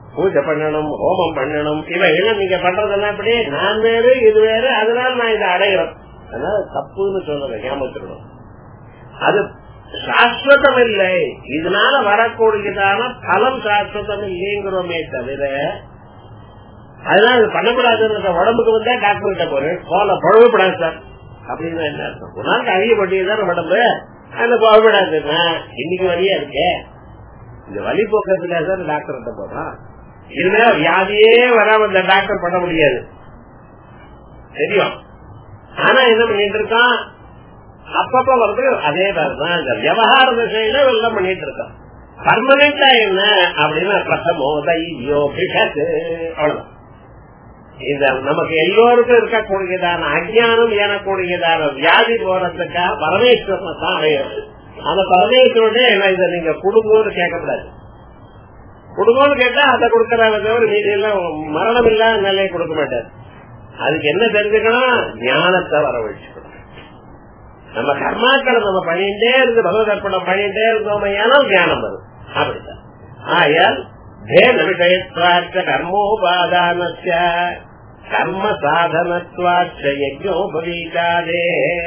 பூஜை பண்ணணும் ஹோமம் பண்ணணும் இவைகள் நீங்க பண்றதெல்லாம் இப்படி நான் வேறு இது வேறு அதனால நான் இதை அடைகிறேன் அதனால தப்புன்னு சொல்றேன் ஞாபகத்துக்கணும் அது சாஸ்வதம் இல்லை இதனால வரக்கூடியதான பலம் சாஸ்வதம் இல்லைங்கிறோமே தவிர அதனால இது பண்ணக்கூடாதுன்ற உடம்புக்கு வந்தா டாக்டர் கிட்ட போறேன் போல பழகப்படாது சார் அப்படின்னு என்ன அர்த்தம் ஒரு நாளைக்கு அதிகப்பட்டியதான் உடம்பு அந்த பழகப்படாதுன்னா இன்னைக்கு வழியா இருக்கே இந்த வழி போக்குறதுக்காக தான் டாக்டர் கிட்ட போறான் இதுல வியாதியே வராம இந்த டாக்டர் பண்ண முடியாது தெரியும் ஆனா என்ன பண்ணிட்டு இருக்கான் அப்பப்ப வந்து அதே தான் இந்த விவகார திசையில எல்லாம் பண்ணிட்டு இருக்கான் பர்மனண்டா என்ன அப்படின்னு பிரசமோ தையோ பிஷத்து அவ்வளவுதான் இந்த நமக்கு எல்லோருக்கும் இருக்கக்கூடியதான அஜானம் எனக்கூடியதான வியாதி போறதுக்காக பரமேஸ்வரன் தான் அடையிறது அந்த பரமேஸ்வரனே என்ன இதை நீங்க குடும்பம்னு கேட்கக்கூடாது குடும்பம்னு கேட்டா அதை கொடுக்கறாங்க தவிர மீதி எல்லாம் மரணம் இல்லாத நிலையை கொடுக்க மாட்டார் அதுக்கு என்ன தெரிஞ்சுக்கணும் ஞானத்தை வரவழைச்சுக்கணும் நம்ம கர்மாக்களை நம்ம பண்ணிட்டே இருந்து பகவத் அர்ப்பணம் பண்ணிட்டே இருந்தோம் ஏனால் ஞானம் வரும் அப்படித்தான் ஆயால் பேத விஷயத்வாச்ச கர்மோபாதானஸ்ய கர்ம சாதனத்வாச்ச யஜ்னோபவீதாதே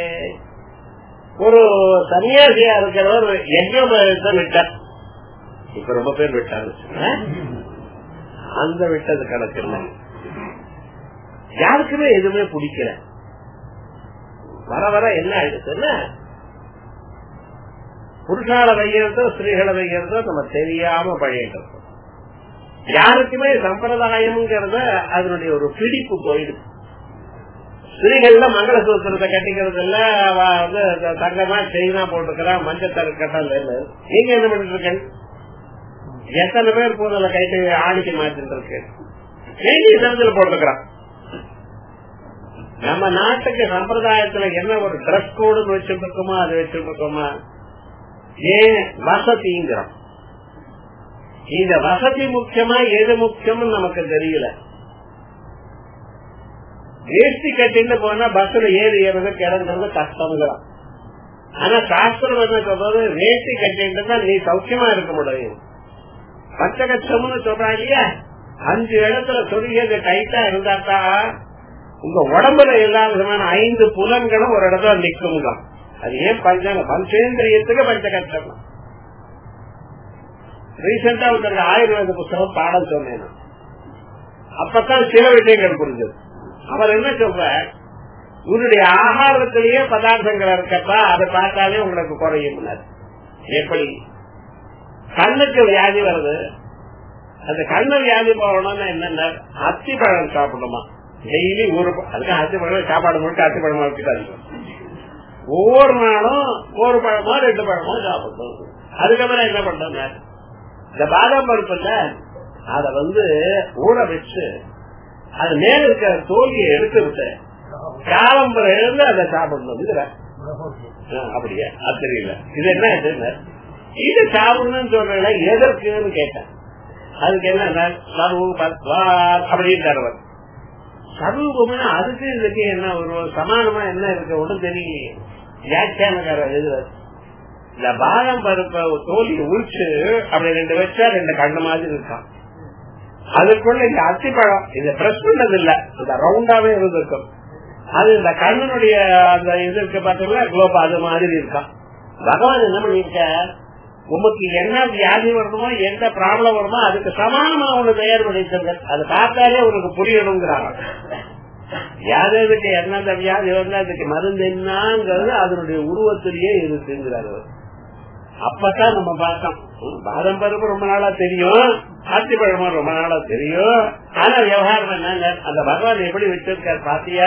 ஒரு சன்னியாசியா இருக்கிறவர் யஜ்னோபவீதம் விட்டார் இப்ப ரொம்ப பேர் விட்டாரு அந்த விட்டது கணக்கு இல்லை யாருக்குமே எதுவுமே பிடிக்கல வர வர என்ன ஆயிடுச்சுன்னா புருஷால வைக்கிறதோ ஸ்திரீகளை வைக்கிறதோ நம்ம தெரியாம பழகிட்டு இருக்கோம் யாருக்குமே சம்பிரதாயம்ங்கிறத அதனுடைய ஒரு பிடிப்பு போயிடுது ஸ்திரீகள்ல மங்களசூத்திரத்தை கட்டிக்கிறது இல்ல வந்து தங்கமா செயினா போட்டுக்கிறான் மஞ்சள் தரு கட்டல நீங்க என்ன பண்ணிட்டு இருக்கேன் எத்தனை பேர் பூதல கைட்டு ஆடிக்கு மாத்திட்டு இருக்கு இடத்துல போட்டுக்கிறான் நம்ம நாட்டுக்கு சம்பிரதாயத்துல என்ன ஒரு ட்ரெஸ் கோடு வச்சிருக்கோமா அது வச்சிருக்கோமா ஏன் வசதிங்கிறோம் இந்த வசதி முக்கியமா எது முக்கியம் நமக்கு தெரியல வேஷ்டி கட்டிட்டு போனா பஸ்ல ஏறி ஏறது கிடங்கிறது கஷ்டம்ங்கிறான் ஆனா சாஸ்திரம் என்ன சொல்றது வேஷ்டி கட்டிட்டு தான் நீ சௌக்கியமா இருக்க முடியும் பச்சகச்சம்னு சொல்றாங்க இல்லையா அஞ்சு இடத்துல சொருகியது டைட்டா இருந்தாக்கா உங்க உடம்புல எல்லா விதமான ஐந்து புலன்களும் ஒரு இடத்துல நிற்கும் அது ஏன் பஞ்ச பஞ்சேந்திரியத்துக்கு பஞ்சகட்சம் ரீசெண்டா ஒருத்தருக்கு ஆயுர்வேத புத்தகம் பாடம் சொன்னேன் அப்பதான் சில விஷயங்கள் புரிஞ்சது அவர் என்ன சொல்ற உன்னுடைய ஆகாரத்திலேயே பதார்த்தங்கள் இருக்கப்பா அதை பார்த்தாலே உங்களுக்கு குறையும் எப்படி கண்ணுக்கு வியாதி வருது அந்த கண்ணு வியாதி போகணும்னா என்னென்ன அத்தி பழம் சாப்பிடணுமா டெய்லி ஒரு அதுக்கு அத்தி பழம் சாப்பாடு மட்டும் அத்தி பழமா வச்சுக்காது ஒவ்வொரு நாளும் ஒரு பழமோ ரெண்டு பழமோ சாப்பிடணும் அதுக்கப்புறம் என்ன பண்றாங்க இந்த பாதாம் பருப்பு இல்ல அத வந்து ஊற வச்சு அது மேல இருக்கிற தோல்வியை எடுத்து காலம்பரை இருந்து அதை சாப்பிடணும் அப்படியா அது தெரியல இது என்ன இது இது சாப்பிடணும்னு சொல்ற எதற்குன்னு கேட்டேன் அதுக்கு என்ன அப்படின்னு தருவன் சர்வகுமனா அதுக்கு இதுக்கு என்ன ஒரு சமானமா என்ன இருக்கு ஒன்றும் தெரியலையே வியாக்கியானக்காரர் எழுதுறது இந்த பாதாம் பருப்ப தோல்வி உரிச்சு அப்படி ரெண்டு வச்சா ரெண்டு கண்ணு மாதிரி இருக்கான் அதுக்குள்ள இந்த அத்திப்பழம் இந்த பிரஸ் பண்ணது இல்ல இந்த ரவுண்டாவே இருந்திருக்கும் அது இந்த கண்ணனுடைய அந்த இது இருக்கு பாத்தீங்களா குளோப் அது மாதிரி இருக்கான் பகவான் என்ன பண்ணிருக்க உமக்கு என்ன வியாதி வரணுமோ எந்த ப்ராப்ளம் வருமோ அதுக்கு சமானமா ஒண்ணு தயார் பண்ணிருக்காங்க அது பார்த்தாலே உனக்கு புரியணுங்கிறாங்க வியாதிக்கு என்னென்ன வியாதி வந்து அதுக்கு மருந்து என்னங்கிறது அதனுடைய உருவத்திலேயே இருக்குங்கிறாரு அப்பதான் நம்ம பார்த்தோம் பாதம் பருப்பு ரொம்ப நாளா தெரியும் ஆத்தி பழமும் ரொம்ப நாளா தெரியும் ஆனா விவகாரம் என்னங்க அந்த பகவான் எப்படி வச்சிருக்காரு பாத்தியா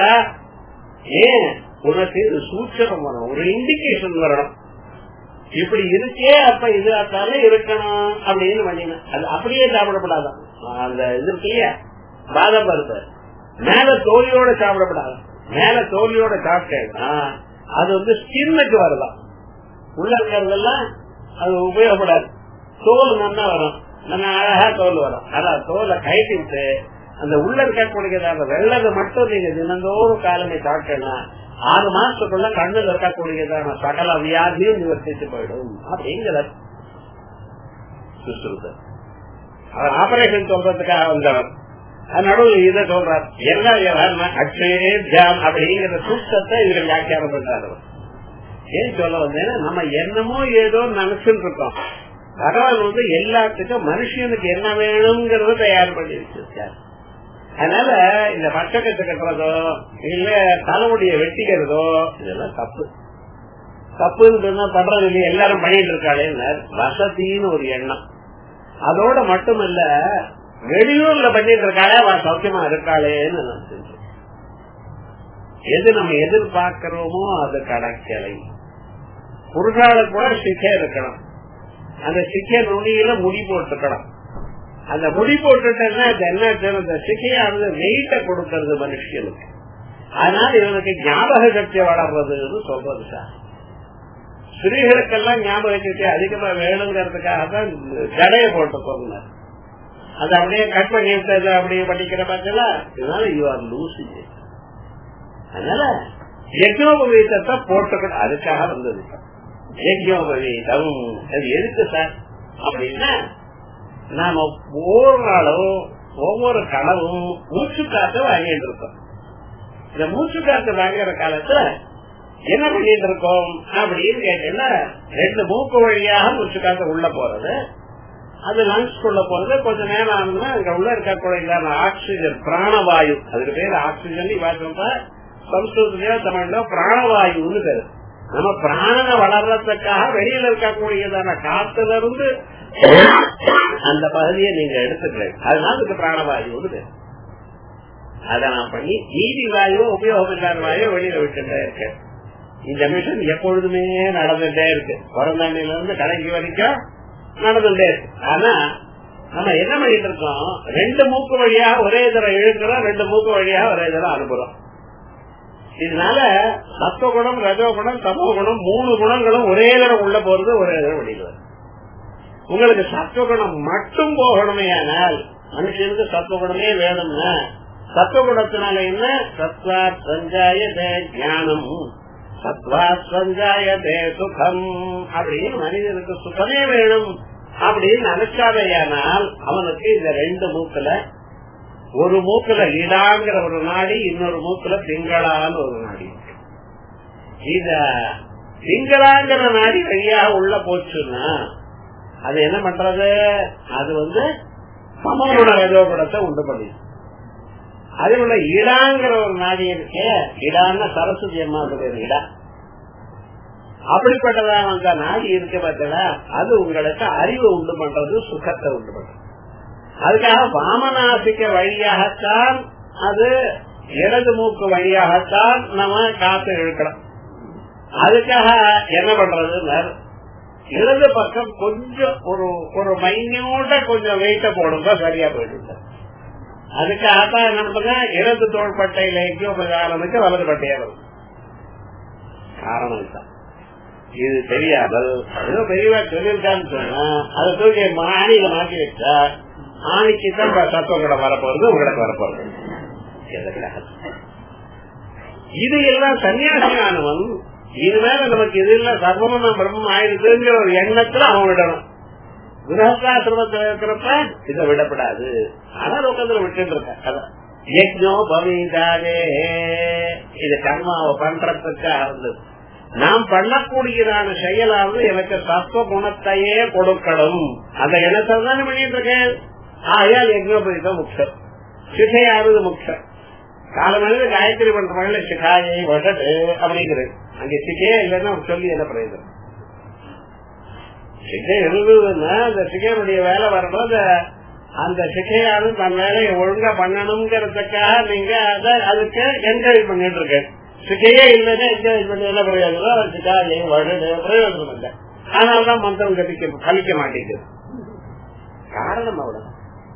ஏன் உனக்கு இது சூட்சம் வரணும் ஒரு இண்டிகேஷன் வரணும் இப்படி இருக்கே அப்ப இது அத்தாலே இருக்கணும் அப்படின்னு பண்ணின அது அப்படியே சாப்பிடப்படாதான் அந்த இது இல்லையா பாதம் பருப்பு மேல தோலியோட சாப்பிடப்படாது மேல தோலியோட சாப்பிட்டேன்னா அது வந்து ஸ்கின்னுக்கு வரலாம் உள்ள இருக்கிறதெல்லாம் அது உபயோகப்படாது தோல் நல்லா வரும் நம்ம அழகா தோல் வரும் அதான் தோலை கைட்டு விட்டு அந்த உள்ள இருக்கக்கூடிய அந்த வெள்ளதை மட்டும் நீங்க தினந்தோறும் காலமே சாப்பிட்டேன்னா ஆறு மாசத்துக்குள்ள கண்ணில் இருக்கக்கூடியதான சகல வியாதியும் நிவர்த்தித்து போயிடும் அப்படிங்கிற சுசுறுத்தல் அவர் ஆபரேஷன் சொல்றதுக்காக வந்தவர் நடுவில் இதை சொல்றார் என்ன விவகாரம்னா அக்ஷயே தியான் அப்படிங்கிற சுத்தத்தை இதுல வியாக்கியானம் பண்றாரு அவர். ஏன் சொல்ல வந்தேன்னா நம்ம என்னமோ ஏதோ நினைச்சுட்டு இருக்கோம் பகவான் வந்து எல்லாத்துக்கும் மனுஷனுக்கு என்ன வேணுங்கிறத தயார் பண்ணி வச்சிருக்காரு அதனால இந்த பச்சக்கட்டு கட்டுறதோ இல்ல தலைமுடிய வெட்டிக்கிறதோ இதெல்லாம் தப்பு தப்புன்னு சொன்னா பண்றது இல்லையா எல்லாரும் பண்ணிட்டு இருக்காளே வசதின்னு ஒரு எண்ணம் அதோட மட்டுமல்ல வெளியூர்ல பண்ணிட்டு இருக்காளே அவ சௌக்கியமா இருக்காளேன்னு நான் சொல்றேன். எது நம்ம எதிர்பார்க்கிறோமோ அது கடற்கரை புருஷால கூட சிக்கை இருக்கணும் அந்த சிக்கை நுனியில முடி போட்டுக்கணும் அந்த முடி போட்டுட்டேன்னா அது என்ன ஆச்சுன்னா, அந்த சிக்கையானது வெயிட்ட கொடுக்கறது மனுஷனுக்கு அதனால இவனுக்கு ஞாபக சக்தி வளர்றதுன்னு சொல்றது சார் ஸ்திரீகளுக்கெல்லாம் ஞாபக சக்தி அதிகமா வேணுங்கிறதுக்காக தான் ஜடைய போட்டு போனார் அது அப்படியே கட் பண்ணி விட்டது அப்படியே பண்ணிக்கிற பார்த்தா இதனால யூ ஆர் லூசிங் அதனால யஜ்னோபவீதத்தை போட்டுக்கணும் அதுக்காக வந்தது யஜ்னோபவீதம் அது எதுக்கு சார் அப்படின்னா நாம ஒவ்வொரு நாளும் ஒவ்வொரு கனவும் மூச்சு காத்து வாங்கிட்டு இருக்கோம் இந்த மூச்சு காத்து வாங்குற காலத்துல என்ன பண்ணிட்டு இருக்கோம் அப்படின்னு கேட்டீங்கன்னா ரெண்டு மூக்கு வழியாக மூச்சு காத்து உள்ள போறது அது லங்ஸ்குள்ள போறது கொஞ்ச நேரம் ஆகுதுன்னா அங்க உள்ள இருக்கக்கூடிய ஆக்சிஜன் பிராணவாயு அதுக்கு பேர் ஆக்சிஜன் பார்த்தோம்னா சம்ஸ்கிருதத்திலயோ தமிழ்ல பிராணவாயுன்னு பேரு நம்ம பிராணனை வளர்றதுக்காக வெளியில இருக்கக்கூடியதான காத்துல இருந்து அந்த பகுதியை நீங்க எடுத்துக்கிறேன் அதனால இதுக்கு பிராணவாயுன்னு பேரு அதை நான் பண்ணி நீதி வாயு உபயோகம் இல்லாத வாயு வெளியில விட்டுட்டே இருக்கேன் இந்த மிஷன் எப்பொழுதுமே நடந்துட்டே இருக்கு பிறந்தாண்டில இருந்து கடைக்கு வரைக்கும் நடந்துட்டே இருக்கு ஆனா நம்ம என்ன பண்ணிட்டு இருக்கோம் ரெண்டு மூக்கு வழியாக ஒரே தரம் இழுக்கிறோம் ரெண்டு மூக்கு வழியாக ஒரே தரம் அனுப்புறோம் இதனால சத்துவகுணம் ரஜோகுணம் தமோகுணம் மூணு குணங்களும் ஒரே தரம் உள்ள போறது ஒரே தரம் வெளியில வரும். உங்களுக்கு சத்துவகுணம் மட்டும் போகணுமே ஆனால் மனுஷனுக்கு சத்துவகுணமே வேணும்னா சத்துவகுணத்தினால என்ன சத்வா சஞ்சாயதே ஞானம் சத்வா சஞ்சாயதே சுகம் அப்படின்னு மனிதனுக்கு சுகமே வேணும் அப்படின்னு நினைச்சாதையானால் அவனுக்கு இந்த ரெண்டு மூக்குல ஒரு மூக்குல இடாங்கிற ஒரு நாடி இன்னொரு மூக்குல திங்களான்னு ஒரு நாடி இருக்கு. இத திங்களாங்கிற நாடி வழியாக உள்ள போச்சுன்னா அது என்ன பண்றது அது வந்து சமகுண ரஜோகுணத்தை உண்டு பண்ணுது அதே போல இடாங்கிற ஒரு நாடி இருக்கே இடான்னா சரஸ்வதி அம்மா பேர் இடா அப்படிப்பட்டதான அந்த நாடி இருக்க பார்த்தா அது உங்களுக்கு அறிவு உண்டு பண்றது சுகத்தை உண்டு பண்றது அதுக்காக வாமநாசிக்க வழியாகத்தான் அது இடது மூக்கு வழியாகத்தான் நம்ம காத்து இழுக்கிறோம் அதுக்காக என்ன பண்றது இடது பக்கம் கொஞ்சம் ஒரு ஒரு மைன்யூட்ட கொஞ்சம் வெயிட்ட போடுங்க சரியா போயிட்டு அதுக்காகத்தான் என்ன பண்ணுங்க இடது தோள்பட்டையில எங்கேயோபகாரனுக்கு வலது பட்டையா வரும் காரணம் தான் இது தெரியாமல் ஏதோ பெரியவா சொல்லியிருக்கான்னு சொன்னா அதை தூக்கி ஆணியில மாற்றி வச்சா ஆணிக்கு தான் சத்துவங்களை வரப்போறது உங்களுக்கு வரப்போறது எதற்காக இது எல்லாம் சன்னியாசியானவன் இது மேல நமக்கு இது இல்ல சர்வமும் பிரம்மம் ஆயிடுதுங்கிற ஒரு எண்ணத்துல அவன் விடணும் கிரகஸ்தாசிரமத்தில் இருக்கிறப்ப இதை விடப்படாது ஆனா லோகத்துல விட்டு இருக்க யஜ்னோ பவீதாவே இது கர்மாவை பண்றதுக்காக இருந்தது நாம் பண்ணக்கூடியதான செயலாவது எனக்கு தத்துவ குணத்தையே கொடுக்கணும் அந்த எண்ணத்தை தானே பண்ணிட்டு இருக்கேன் ஆயால் யஜ்னோபதிதான் முக்கியம் சிகையாவது முக்கியம் காலமனித காயத்ரி பண்றவங்கள சிகாயை வடட்டு அப்படிங்கிறது அங்க சிகையே இல்லைன்னா சொல்லி என்ன பிரயோஜனம் சிகை எழுதுன்னா அந்த சிகையினுடைய வேலை வரும்போது அந்த சிகையானது தன் வேலையை ஒழுங்கா பண்ணணுங்கிறதுக்காக நீங்க அதை அதுக்கு என்கரேஜ் பண்ணிட்டு இருக்கேன் சிகையே இல்லைன்னா என்கரேஜ் பண்ணி என்ன பிரயோஜனம் சிகாயை வடடு பிரயோஜனம் இல்லை அதனாலதான் மந்திரம் கதிக்க கழிக்க மாட்டேங்குது காரணம் அவ்வளவு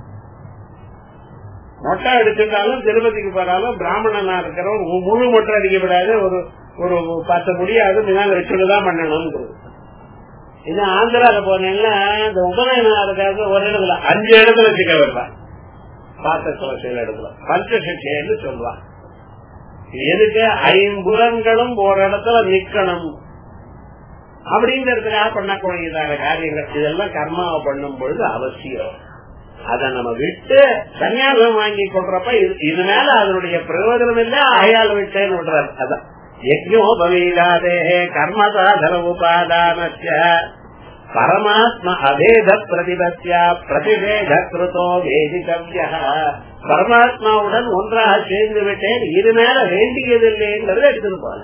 மொட்டை அடிச்சிருந்தாலும் திருப்பதிக்கு போறாலும் பிராமணனா இருக்கிறவன் முழு மொட்டை அடிக்கப்படாது ஒரு ஒரு பத்து முடியாது முன்னால வச்சுதான் பண்ணணும் இது ஆந்திரால போனீங்கன்னா இந்த உபநயனா இருக்காது ஒரு இடத்துல அஞ்சு இடத்துல சிக்க வைப்பான் பாத்திர சில இடத்துல பஞ்சசிக்ஷைன்னு சொல்லுவான் எதுக்கு ஐம்புலன்களும் ஒரு இடத்துல நிக்கணும் அப்படிங்கறதுக்காக பண்ணக்கூடியதான காரியங்கள் இதெல்லாம் கர்மாவை பண்ணும் பொழுது அவசியம் அதை நம்ம விட்டு சன்னியாசம் வாங்கி கொள்றப்ப இது- இது மேல அதனுடைய பிரயோஜனம் இல்ல ஆயால் விட்டேன்னு விடுறாரு அதான் யஜ்ஞோபவீதாதே கர்மசாதன உபாதானஸ்ய பரமாத்ம அபேத பிரதிபத்தியா பிரதிபேத கிருதோ வேதிகவ்ய பரமாத்மாவுடன் ஒன்றாக சேர்ந்து விட்டேன் இது மேல வேண்டியதில்லைங்கிறத எடுத்துட்டு போல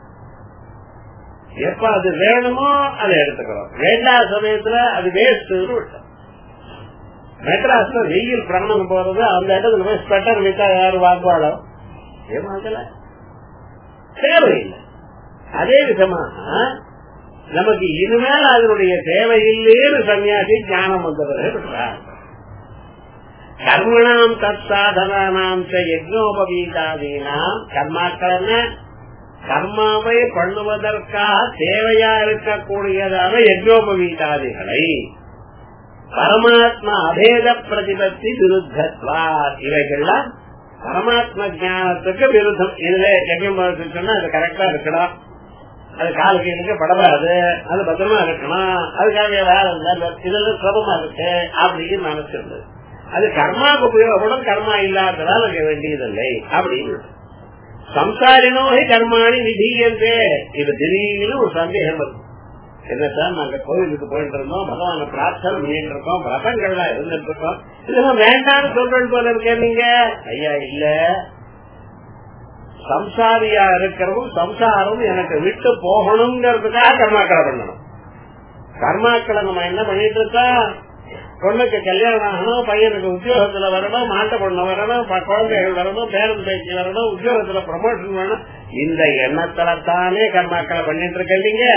எப்ப அது வேணுமோ அதை எடுத்துக்கிறோம் வேண்டாத சமயத்துல அது வேஸ்ட் விட்டோம் மெட்ராஸ்ல வெயில் பிரணம் போறது அந்த இடத்துல போய் ஸ்வெட்டர் விட்டா யாரு வாங்குவாளோ ஏமாத்தல தேவையில்லை அதே விதமா நமக்கு இனிமேல் அதனுடைய தேவையில்லைன்னு சன்னியாசி ஞானம் வந்தவர்கள் கர்மணாம் தத் சாதனாம் யஜ்னோபவீதாதீனாம் கர்மாக்கள் என்ன கர்மாவை பண்ணுவதற்காக தேவையா இருக்கக்கூடியதான யஜ்னோபவீதாதிகளை பரமாத்மா அபேத பிரதிபத்தி விருத்தத்வா இவைகள்லாம் பரமாத்ம ஞானத்துக்கு விருத்தம் இதுல யஜ்யம் சொன்னா அது கரெக்டா இருக்கணும் அது காலுக்கு எனக்கு படவாது அது பத்திரமா இருக்கணும் அதுக்காக வேலை இல்லை இதெல்லாம் சுலபமா இருக்கு அப்படின்னு நினைச்சிருந்தது அது கர்மாவுக்கு உபயோகப்படும் கர்மா இல்லாததால் அங்க வேண்டியதில்லை அப்படின்னு சம்சாரினோகி கர்மாணி விதீயந்தே இது திடீர்னு ஒரு சந்தேகம் வருது என்ன சார் நாங்க கோவிலுக்கு போயிட்டு இருந்தோம் பகவான பிரார்த்தனை பண்ணிட்டு இருக்கோம் விரதங்கள்லாம் இருந்துட்டு இருக்கோம் இதெல்லாம் வேண்டாம்னு சொல்றது போல இருக்கேன் நீங்க ஐயா இல்ல சம்சாரியா இருக்கிறதும் சம்சாரம் எனக்கு விட்டு போகணுங்கிறதுக்காக கர்மாக்களை பண்ணணும் கர்மாக்களை நம்ம என்ன பண்ணிட்டு இருக்கோம் பொண்ணுக்கு கல்யாணம் ஆகணும் பையனுக்கு உத்தியோகத்துல வரணும் மாட்ட பொண்ணு வரணும் ப- குழந்தைகள் வரணும் பேரன் பேச்சு வரணும் உத்தியோகத்துல ப்ரமோஷன் வரணும் இந்த எண்ணத்துல தானே கர்மாக்களை பண்ணிட்டு இருக்கீங்க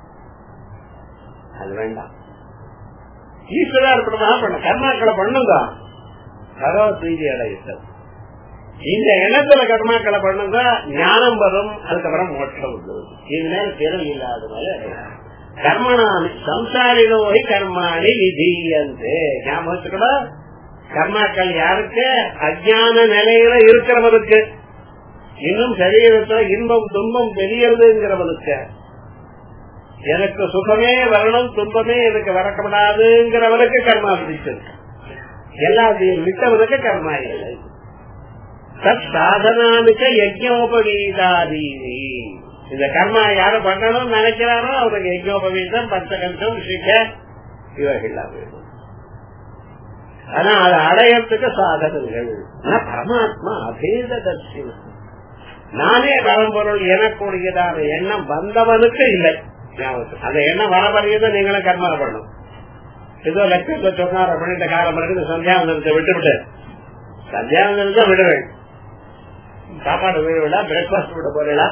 அது வேண்டாம் ஈஸ்வரா இருக்கணும் பண்ண கர்மாக்களை பண்ணுங்க பகவத் பிரீதி அடையிட்டது இந்த எண்ணத்துல கர்மாக்களை பண்ணுங்க ஞானம் வரும் அதுக்கப்புறம் மோட்சம் வந்துடும் இது மேல திறன் இல்லாதனால கர்மணாமி சம்சாரினோகி கர்மாணி விதீயந்து ஞாபகம் வச்சுக்கணும் கர்மாக்கள் யாருக்கு அஜான நிலையில இருக்கிறவனுக்கு இன்னும் சரீரத்துல இன்பம் துன்பம் தெரியறதுங்கிறவனுக்கு எனக்கு சுகமே வரணும் துன்பமே எனக்கு வரக்கூடாதுங்கிறவனுக்கு கர்மா விதிச்சிருக்கு எல்லாத்தையும் விட்டவனுக்கு கர்மா இல்லை தத் சாதனானுக்கு யஜ்யோபவீதாதீனி இந்த கர்மா யாரு பண்ணணும்னு நினைக்கிறாரோ அவருக்கு யஜ்யோபவீதம் பஞ்சகண்டம் சிக்க இவைகள்லாம் வேணும் ஆனா அதை அடையறதுக்கு சாதனங்கள் ஆனா பரமாத்மா அபேத தர்சினம் நானே பரம்பொருள் எனக்கூடியதான எண்ணம் வந்தவனுக்கு இல்லை ஞாபகம். அந்த எண்ணம் வரப்படியதை நீங்களும் கர்மா பண்ணணும் ஏதோ லட்சத்தை சொன்னார் அப்படின்ற காலம் இருக்கு சந்தியாவந்தனத்தை விட்டுவிட்டு சந்தியாவந்தனத்தை விடுவேன் சாப்பாடு விடுவிடா பிரேக்பாஸ்ட் விட போறீங்களா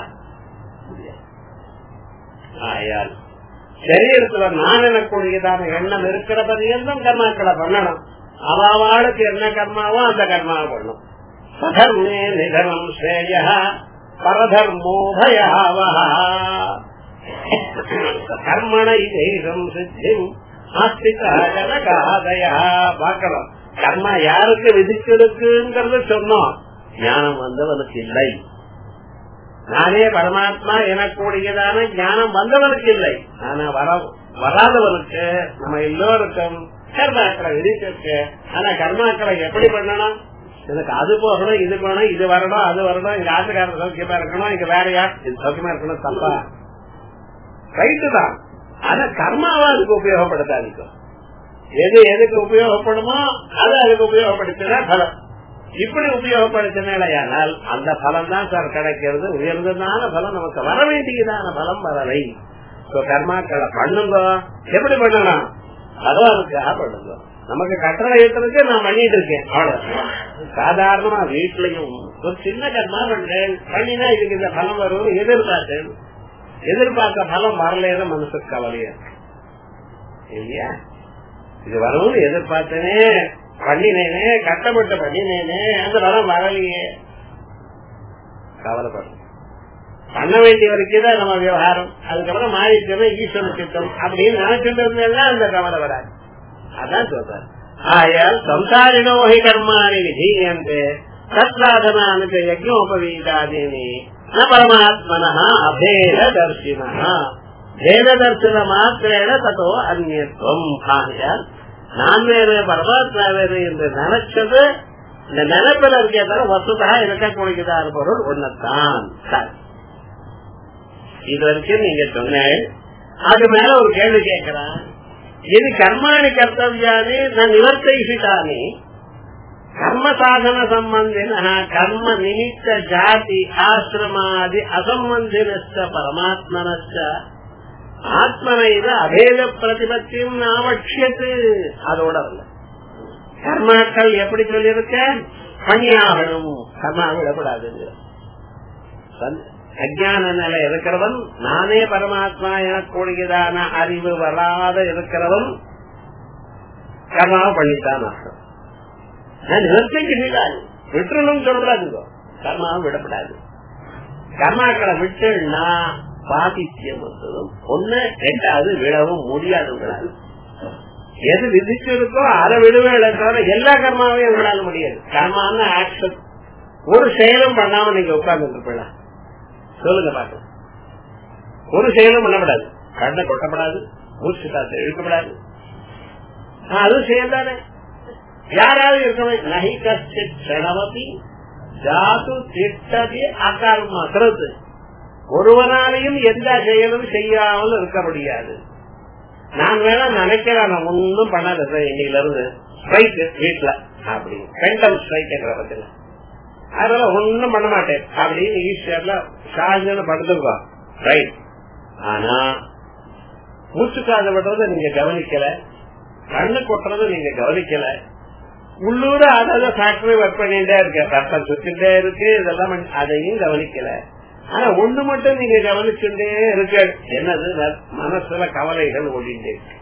ஆயால் சரீரத்துல நான் எனக்கூடியதான எண்ணம் இருக்கிற பரியந்தம் கர்மாக்களை பண்ணணும் அவாவாளுக்கு என்ன கர்மாவோ அந்த கர்மாவை பண்ணணும் சதர்மே நிதனம் ஸ்ரேய பரதர்மோ பயாவஹா கர்மண இதேகம் சித்திம் ஆஸ்திகாதயா பார்க்கலாம் கர்மா யாருக்கு விதிச்சிருக்குங்கிறத சொன்னோம் ஞானம் வந்தவனுக்கு இல்லை நானே பரமாத்மா எனக்கூடியதான ஞானம் வந்தவனுக்கு இல்லை ஆனா வர வராதவனுக்கு நம்ம எல்லோருக்கும் கர்மாக்களை விதிச்சிருக்கு ஆனா கர்மாக்களை எப்படி பண்ணணும் எனக்கு அது போகணும் இது போகணும் இது வரணும் அது வரணும் இங்க ஆட்டுக்காரர் சௌக்கியமா இருக்கணும் இங்க வேற யார் இது சௌக்கியமா இருக்கணும் தப்பா ரைட்டு தான் ஆனா கர்மாவா அதுக்கு உபயோகப்படுத்தாதிக்கும் எது எதுக்கு உபயோகப்படுமோ அது அதுக்கு உபயோகப்படுத்தினா பலம் இப்படி உபயோகப்படுத்தினால் அந்த பலம் தான் சார் கிடைக்கிறது உயர்ந்ததான பலம் நமக்கு வர வேண்டியதான பலம் வரலை So, கர்மாக்களை பண்ணுங்க எப்படி பண்ணலாம் பகவானுக்காக பண்ணுங்க நமக்கு கட்டளை ஏற்றுறதுக்கு நான் பண்ணிட்டு இருக்கேன் அவ்வளவு சாதாரணமா வீட்லயும் ஒரு சின்ன கர்மா பண்றேன் பண்ணினா இதுக்கு இந்த பலம் வரும் எதிர்பார்த்தேன் எதிர்பார்த்த பலம் வரலேன்னு மனசுக்கு கவலையா இருக்கு. இல்லையா இது வரும்னு எதிர்பார்த்தனே பண்ணினேனே கட்டப்பட்டு பண்ணினேனே அந்த பலம் வரலையே கவலைப்படும் பண்ண வேண்டிய வரைக்கும் தான் நம்ம விவகாரம் அதுக்கப்புறம் மாறிட்டு ஈஸ்வர சித்தம் அப்படின்னு நினைச்சிட்டு இருந்தா அந்த கவலை வராது அதான் சொல்றாரு ஆயால் சம்சாரினோஹி கர்மாணி விதீயந்தே தத்ராதனானுக்கு யஜ்னோபவீதாதீனி ந பரமாத்மன அபேத தர்சின பேத தர்சன மாத்திரேன தத்தோ அந்நியத்துவம் ஆகையால் நான் வேறு பரமாத்மா வேறு என்று நினைச்சது இந்த நினைப்பில் இருக்கே தவிர வசுதா இருக்கக்கூடியதான பொருள் ஒன்னதான் இது வரைக்கும் நீங்க சொன்னேன் அது மேல ஒரு கேள்வி கேட்கிறான் இது கர்மாணி கர்த்தவியானி நான் நிவர்த்தைசிட்டானி கர்ம சாதன சம்பந்தின கர்ம நிமித்த ஜாதி ஆசிரமாதி அசம்பந்தினச்ச பரமாத்மனச்ச ஆத்மனைவ அபேத பிரதிபத்தியும் நாவட்சியத்து அதோட அல்ல கர்மாக்கள் எப்படி சொல்லியிருக்க பணியாகணும் கர்மா விடப்படாதுங்க அஜான நிலை இருக்கிறவன் நானே பரமாத்மா எனக்கூடியதான அறிவு வராத இருக்கிறவன் கர்மாவை பண்ணித்தான் அர்த்தம் நான் நிவர்த்திக்கு செய்தாரு விட்டுறணும் சொல்லக்கூடாது கர்மாவை விடப்படாது கர்மாக்களை விட்டுன்னா பாதித்யம் வந்ததும் ஒண்ணு ரெண்டாவது விடவும் முடியாதுங்களால் எது விதிச்சிருக்கோ அதை விடுவேன் தவிர எல்லா கர்மாவையும் உங்களால முடியாது கர்மான ஆக்ஷன் ஒரு செயலும் பண்ணாம நீங்க உட்கார்ந்து இருப்பீங்களா சொல்லுங்க பாக்கலாம் ஒரு செயலும் பண்ணப்படாது கண்ணை கொட்டப்படாது மூச்சு காத்து இழுக்கப்படாது அது செயல்தானே யாராவது இருக்கணும் நகி கஷ்டித் கணவதி ஜாது திட்டதி அகர்ம கிருத்து ஒருவனாலையும் எந்த செயலும் செய்யாமல் இருக்க முடியாது நான் வேணா நினைக்கிறேன் நான் ஒன்னும் பண்ணாத இன்னையில இருந்து ஸ்ட்ரைக் வீட்டுல அப்படி பெண்டம் ஸ்ட்ரைக்ங்கிற பத்தில அதனால ஒன்னும் பண்ண மாட்டேன் அப்படின்னு ஈஸ்வர்ல சாஞ்சன படுத்துருக்கோம் ரைட் ஆனா மூச்சு காத விடுறத நீங்க கவனிக்கல கண்ணு கொட்டுறத நீங்க கவனிக்கல உள்ளூர அதாவது ஃபேக்டரி ஒர்க் பண்ணிட்டே இருக்க ரத்தம் சுத்திட்டே இருக்கு இதெல்லாம் அதையும் கவனிக்கல ஆனா ஒண்ணு மட்டும் நீங்க கவனிச்சுட்டே இருக்க என்னது மனசுல கவலைகள் ஓடிட்டே இருக்கு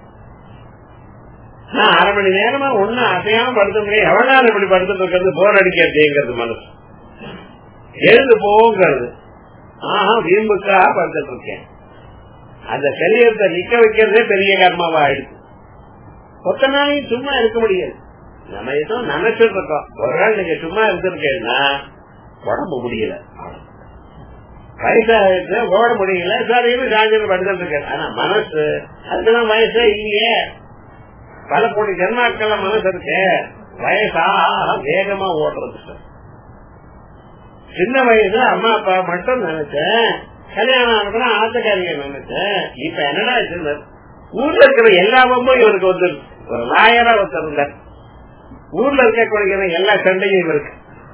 நான் அரை மணி நேரமா ஒண்ணு அசையாம படுத்த முடியும் எவ்வளவு நாள் இப்படி படுத்துட்டு இருக்கிறது போர் அடிக்கிறதுங்கிறது மனசு எழுந்து போங்கிறது ஆஹா வீம்புக்காக படுத்துட்டு இருக்கேன் அந்த சரீரத்தை நிக்க வைக்கிறதே பெரிய கர்மாவா ஆயிடுச்சு ஒத்த நாளையும் சும்மா இருக்க முடியாது நம்ம ஏதோ நினைச்சிட்டு இருக்கோம் ஒரு நாள் நீங்க சும்மா இருந்திருக்கேன்னா உடம்பு முடியல வயசாக ஓட முடியல சரின்னு சாயந்தரம் படுத்துட்டு இருக்கேன் ஆனா மனசு அதுக்கெல்லாம் வயசே இல்லையே பல கோடி ஜென்மாக்கள்ல மனசு இருக்கு வயசா வேகமா ஓடுறது சார் சின்ன வயசுல அம்மா அப்பா மட்டும் நினைச்சேன் கல்யாணம் ஆனதுனா ஆத்தக்காரிங்க நினைச்சேன் இப்ப என்னடா சொன்னார் ஊர்ல இருக்கிற எல்லா பம்பும் இவருக்கு வந்து ஒரு லாயரா ஒருத்தர் இருந்தார் ஊர்ல இருக்கக்கூடிய எல்லா சண்டையும் இவருக்கு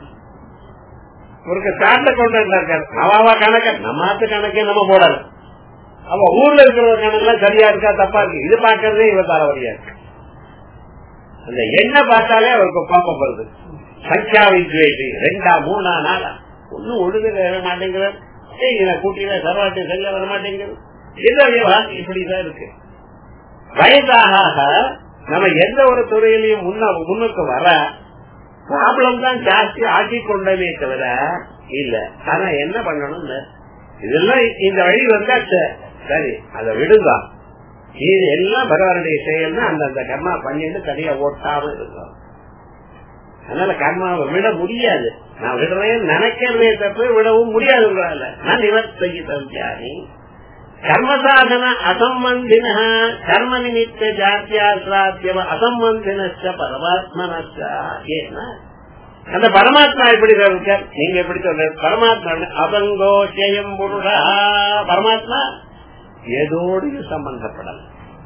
இவருக்கு சார்ந்த கொண்டு இருக்காரு அவாவா கணக்க நம்ம ஆத்து கணக்கே நம்ம போடல அவ ஊர்ல இருக்கிற கணக்கெல்லாம் சரியா இருக்கா தப்பா இருக்கு இது பாக்குறதே இவ தலைவலியா இருக்கு அந்த எண்ணெய் பார்த்தாலே அவருக்கு கோபம் வருது சங்கியா வித்வேஷி ரெண்டா மூணா நாளா ஒன்னும் ஒழுங்கு வர மாட்டேங்கிறார் கூட்டில சரவாட்டி சரியா வர மாட்டேங்கிறது இப்படிதான் இருக்கு வயதாக நம்ம எந்த ஒரு துறையிலையும் முன்னுக்கு வர ப்ராப்ளம் தான் ஜாஸ்தி ஆக்கி கொண்டமே தவிர இல்ல ஆனா என்ன பண்ணணும் இதெல்லாம் இந்த வழி வந்தா சரி அதை விடுங்க இது எல்லாம் பகவானுடைய செயல்னா அந்தந்த கர்மா பண்ணிட்டு தனியா ஓட்டாம இருக்கும் அதனால கர்மாவை விட முடியாது நான் விடுறேன் நினைக்கிறதே தப்பு விடவும் முடியாது உங்களால நான் நிவர்த்தி தவியானி கர்மசாதன அசம்பந்தின கர்ம நிமித்த ஜாத்தியாசிராத்தியவ அசம்பந்தின பரமாத்மனச்ச ஏன்னா அந்த பரமாத்மா எப்படி இருக்கார் நீங்க எப்படி சொல்ற பரமாத்மா அபங்கோச்சயம் புருஷா பரமாத்மா எதோடையும் சம்பந்தப்படல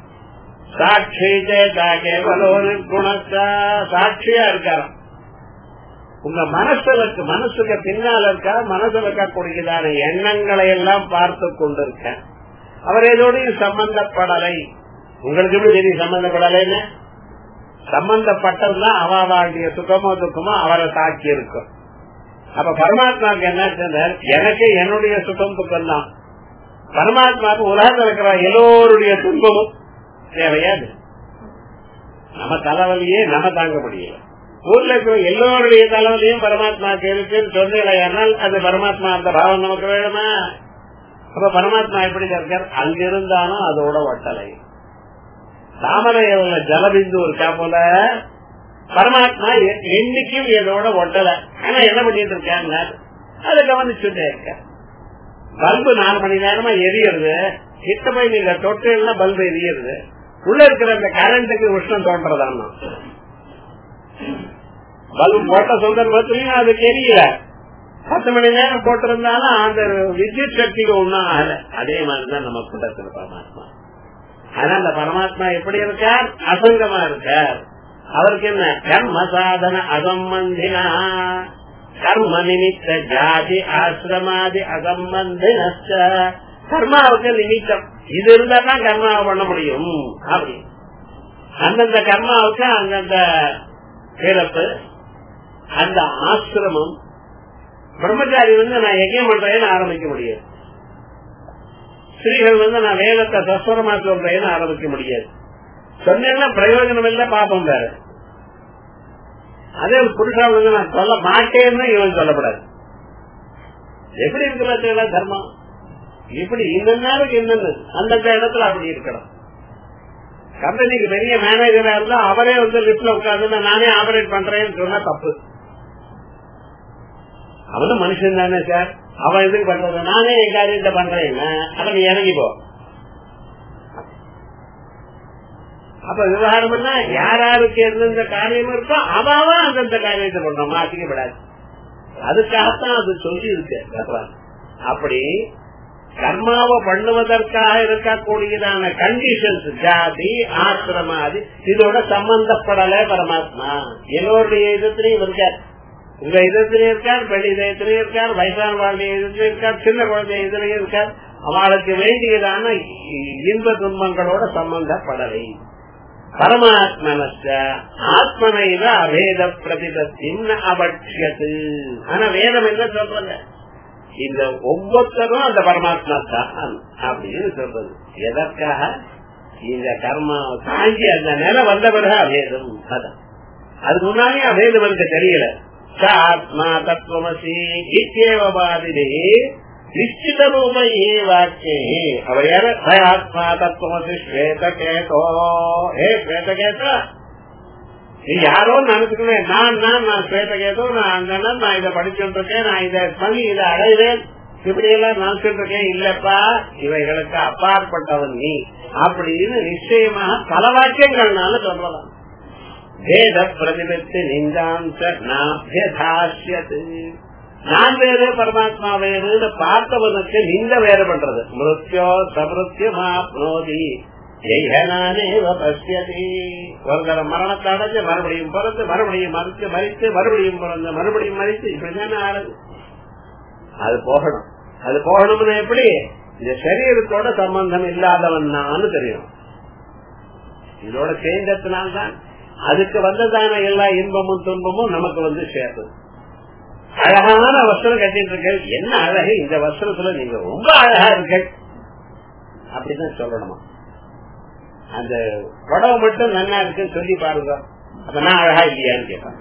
சாட்சி கேவலோ குணத்தா சாட்சியா இருக்காராம் உங்க மனசுல மனசுக்கு பின்னால் இருக்கா மனசுல இருக்கக்கூடியதான எண்ணங்களை எல்லாம் பார்த்து கொண்டிருக்க அவர் எதோடையும் சம்பந்தப்படலை உங்களுக்கு எப்படி தெரியும் சம்பந்தப்படலைன்னு சம்பந்தப்பட்டதுதான் அவாவாண்டிய சுகமோ துக்கமோ அவரை தாக்கி இருக்கும் அப்ப பரமாத்மாவுக்கு என்ன சொன்னார் எனக்கு என்னுடைய சுகம் துக்கம் தான் பரமாத்மாவுக்கு உலகத்தில் இருக்கிற எல்லோருடைய துன்பமும் தேவையாது நம்ம தலைவலியே நம்ம தாங்க முடியல ஊர்ல இருக்கிற எல்லோருடைய தலைவலியும் பரமாத்மாவுக்கு இருக்குன்னு சொன்னால் அது பரமாத்மா அந்த பாவம் நமக்கு வேணுமா அப்ப பரமாத்மா எப்படி இருக்கார் அங்கிருந்தாலும் அதோட ஒட்டலை தாமரையில ஜலபிந்து இருக்கா போல பரமாத்மா என்னைக்கும் இதோட ஒட்டல ஆனா என்ன பண்ணிட்டு இருக்காங்க அதை கவனிச்சுட்டே இருக்க பல்பு நாலு மணி நேரமா எரியுறது கிட்ட போய் நீங்க தொட்டு பல்பு எரியுறது உள்ள இருக்கிற அந்த கரண்ட்டுக்கு உஷ்ணம் தோன்றதான் பல்பு போட்ட சந்தர்ப்பத்திலையும் அது தெரியல பத்து மணி நேரம் போட்டிருந்தாலும் அந்த வித்யுத் சக்திக்கு ஒன்னும் ஆகல அதே மாதிரிதான் நம்ம கூட்டத்தில் பரமாத்மா ஆனா அந்த பரமாத்மா எப்படி இருக்கார் அசங்கமா இருக்கார் அவருக்கு என்ன கர்ம சாதன அசம்பந்தினா கர்ம நிமித்த ஜாதி ஆசிரமாதி அசம்பந்தின கர்மாவுக்கு நிமித்தம் இது இருந்தா தான் கர்மாவை பண்ண முடியும் அப்படி அந்தந்த கர்மாவுக்கு அந்தந்த பிறப்பு அந்த ஆசிரமம் பிரம்மச்சாரி வந்து நான் யஜ்யம் பண்றேன்னு ஆரம்பிக்க முடியாது ஸ்திரீகள் வந்து நான் வேதத்தை சஸ்வரமா சொல்றேன்னு ஆரம்பிக்க முடியாது சொன்னேன்னா பிரயோஜனம் இல்ல பாப்பம் வேற அதே புருஷா வந்து நான் சொல்ல மாட்டேன்னு இவன் சொல்லப்படாது எப்படி இருக்கிற தர்மம் இப்படி இந்த நேரம் என்னன்னு அந்தந்த இடத்துல அப்படி இருக்கணும் கம்பெனிக்கு பெரிய மேனேஜரா இருந்தா அவரே வந்து லிப்ட்ல உட்காந்து நானே ஆபரேட் பண்றேன்னு சொன்னா தப்பு அவனும் மனுஷன் தானே சார் அவன் எதுக்கு பண்றது நானே என் காரியத்தை பண்றேன் அவன் இறங்கி போ அப்ப விவகாரம் பண்ணா யாராருக்கு எந்தெந்த காரியம் இருக்கோ அவாவா அந்தந்த காரியத்தை பண்றோம் மாத்திக்கப்படாது அதுக்காகத்தான் அது சொல்லி இருக்கு அப்படி கர்மாவை பண்ணுவதற்காக இருக்கக்கூடியதான கண்டிஷன்ஸ் ஜாதி ஆசிரமாதி இதோட சம்பந்தப்படல பரமாத்மா எல்லோருடைய இதத்திலையும் இருக்கார் உங்க இதத்திலையும் இருக்கார் பெண் இதயத்திலையும் இருக்கார் வயசான வாழ்க்கைய இதத்திலையும் இருக்கார் சின்ன குழந்தை இதுலயும் இருக்கார் அவளுக்கு வேண்டியதான இன்ப துன்பங்களோட சம்பந்தப்படலை பரமாத்மனஸ்த ஆத்மனைவ அபேத பிரதிபத்தின் அபட்சியது ஆனா வேதம் என்ன சொல்றது இந்த ஒவ்வொருத்தரும் அந்த பரமாத்மா தான் அப்படின்னு சொல்றது எதற்காக இந்த கர்மா தாங்கி அந்த நிலை வந்த பிறகு அபேதம் அதான் அதுக்கு முன்னாடி அபேதம் எனக்கு தெரியல ஆத்மா தத்துவமசி இத்தியேவாதிலே நிச்சித ரூப ஏ வாக்கியே அவர் யாரு ஆத்மா தத்துவமசி ஸ்வேதகேதோ ஏ ஸ்வேதகேதா நீ யாரோ நினைச்சுக்கணும் நான் நான் நான் ஸ்வேதகேதோ நான் அந்த நான் இதை படிச்சுட்டு இருக்கேன் நான் இதை பண்ணி இதை அடைவேன் இப்படி எல்லாம் நினைச்சுட்டு இருக்கேன் இல்லப்பா இவைகளுக்கு அப்பாற்பட்டவன் நீ அப்படின்னு நிச்சயமாக பல வாக்கியங்கள்னால சொல்லலாம் வேத பிரதிபத்து நிந்தாந்த நாபியதாசியது நான் வேறு பரமாத்மா வேறு பார்த்தவனுக்கு நிந்த வேறு பண்றது மிருத்யோ சமிருத்தியமாப்னோதி ஒருத்தர மரணத்தை அடைஞ்சு மறுபடியும் பிறந்து மறுபடியும் மறித்து மறித்து மறுபடியும் பிறந்து மறுபடியும் மறித்து இப்படிதானே ஆளுது அது போகணும் அது போகணும்னு எப்படி இந்த சரீரத்தோட சம்பந்தம் இல்லாதவன் தான் தெரியும் இதோட சேர்ந்ததுனால்தான் அதுக்கு வந்ததான எல்லா இன்பமும் துன்பமும் நமக்கு வந்து சேர்ந்தது அழகான வஸ்திரம் கட்டிட்டு இருக்க என்ன அழகு இந்த வஸ்திரத்துல நீங்க ரொம்ப அழகா இருக்க அப்படிதான் சொல்லணுமா அந்த புடவை மட்டும் நல்லா இருக்குன்னு சொல்லி பாருங்க அப்ப நான் அழகா இல்லையான்னு கேட்பேன்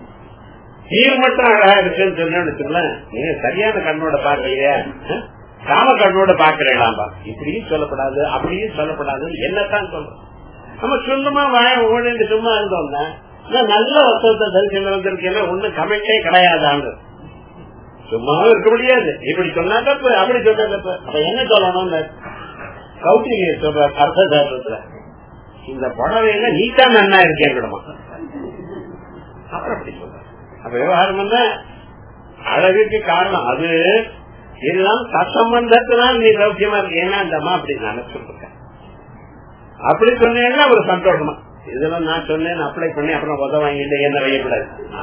நீர் மட்டும் அழகா இருக்குன்னு சொன்னேன்னு நீங்க சரியான கண்ணோட பாக்கலையா காம கண்ணோட பாக்குறீங்களாம்பா இப்படியும் சொல்லப்படாது அப்படியும் சொல்லப்படாது என்னத்தான் சொல்றோம் நம்ம சொந்தமா வாய ஓடிட்டு சும்மா இருந்தோம்னா நல்ல வசத்தை தரிசனம் வந்திருக்கேன் ஒண்ணு கமெண்டே கிடையாதான்னு சும்மாவும் இருக்க முடியாது இப்படி சொன்னா தப்பு அப்படி சொன்னா தப்பு அப்ப என்ன சொல்லணும் கௌட்டிங்க சொல்ற அர்த்த சாஸ்திரத்துல இந்த புடவையில நீதான் நன்னா இருக்கேன் அப்புறம் அப்படி சொல்ற அப்ப விவகாரம் என்ன அழகுக்கு காரணம் அது எல்லாம் சம்பந்தத்தினால் நீ சௌக்கியமா இருக்கு ஏன்னா அந்த அம்மா அப்படி நினைச்சிட்டு இருக்க அப்படி சொன்னேன்னா ஒரு சந்தோஷமா இதெல்லாம் நான் சொன்னேன் அப்ளை பண்ணி அப்புறம் உதவ வாங்கிட்டு என்ன வையக்கூடாது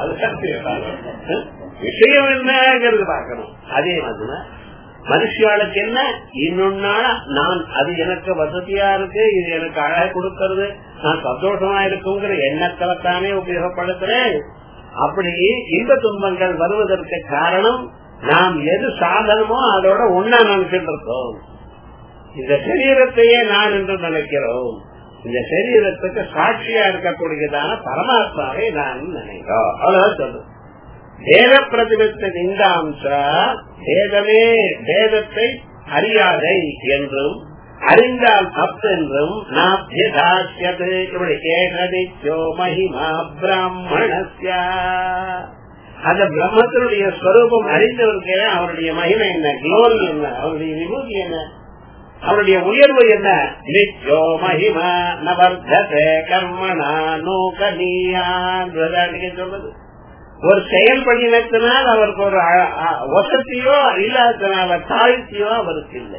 அது விஷயம் என்னங்கிறது பார்க்கணும் அதே மாதிரி மனுஷியாளுக்கு என்ன இன்னொன்னால நான் அது எனக்கு வசதியா இருக்கு இது எனக்கு அழக கொடுக்கறது நான் சந்தோஷமா இருக்குங்கிற எண்ணத்துல தானே உபயோகப்படுத்துறேன் அப்படி இந்த துன்பங்கள் வருவதற்கு காரணம் நாம் எது சாதனமோ அதோட ஒன்னா நினைச்சிட்டு இருக்கோம் இந்த சரீரத்தையே நான் என்று நினைக்கிறோம் இந்த சரீரத்துக்கு சாட்சியா இருக்கக்கூடியதான பரமாத்மாவை நான் நினைக்கிறோம் அவ்வளவுதான் சொல்றேன் வேத பிரதிபத்த நிந்தாம்ச வேதமே வேதத்தை அறியாதை என்றும் அறிந்தால் தப்பென்றும் நாபியதாசியது இப்படி ஏகதிச்சோ மகிமா பிராமணஸ்யா அந்த பிரம்மத்தினுடைய ஸ்வரூபம் அறிந்தவருக்கு அவருடைய மகிமை என்ன குளோரி என்ன அவருடைய விபூதி என்ன அவருடைய உயர்வு என்ன நித்யோ மகிமா நவர்தே கர்மனா நோகனியான் சொல்றது ஒரு செயல் பண்ணினத்தினால் அவருக்கு ஒரு வசதியோ இல்லாதனால தாழ்த்தியோ அவருக்கு இல்லை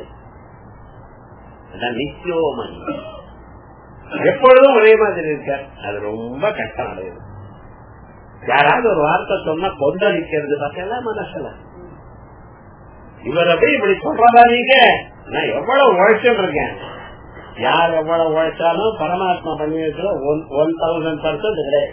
நித்யோ மகிமா எப்பொழுதும் ஒரே மாதிரி இருக்கார் அது ரொம்ப கஷ்டம் அடையுது யாராவது ஒரு வார்த்தை சொன்னா கொந்தளிக்கிறது பார்த்தா மனசுல இவர் அப்படி இப்படி சொல்றதா நீங்க நான் எவ்வளவு உழைச்சுட்டு இருக்கேன் யார் எவ்வளவு உழைச்சாலும் பரமாத்மா பண்ணி வச்சுல ஒன் தௌசண்ட் பர்சன்ட் கிடையாது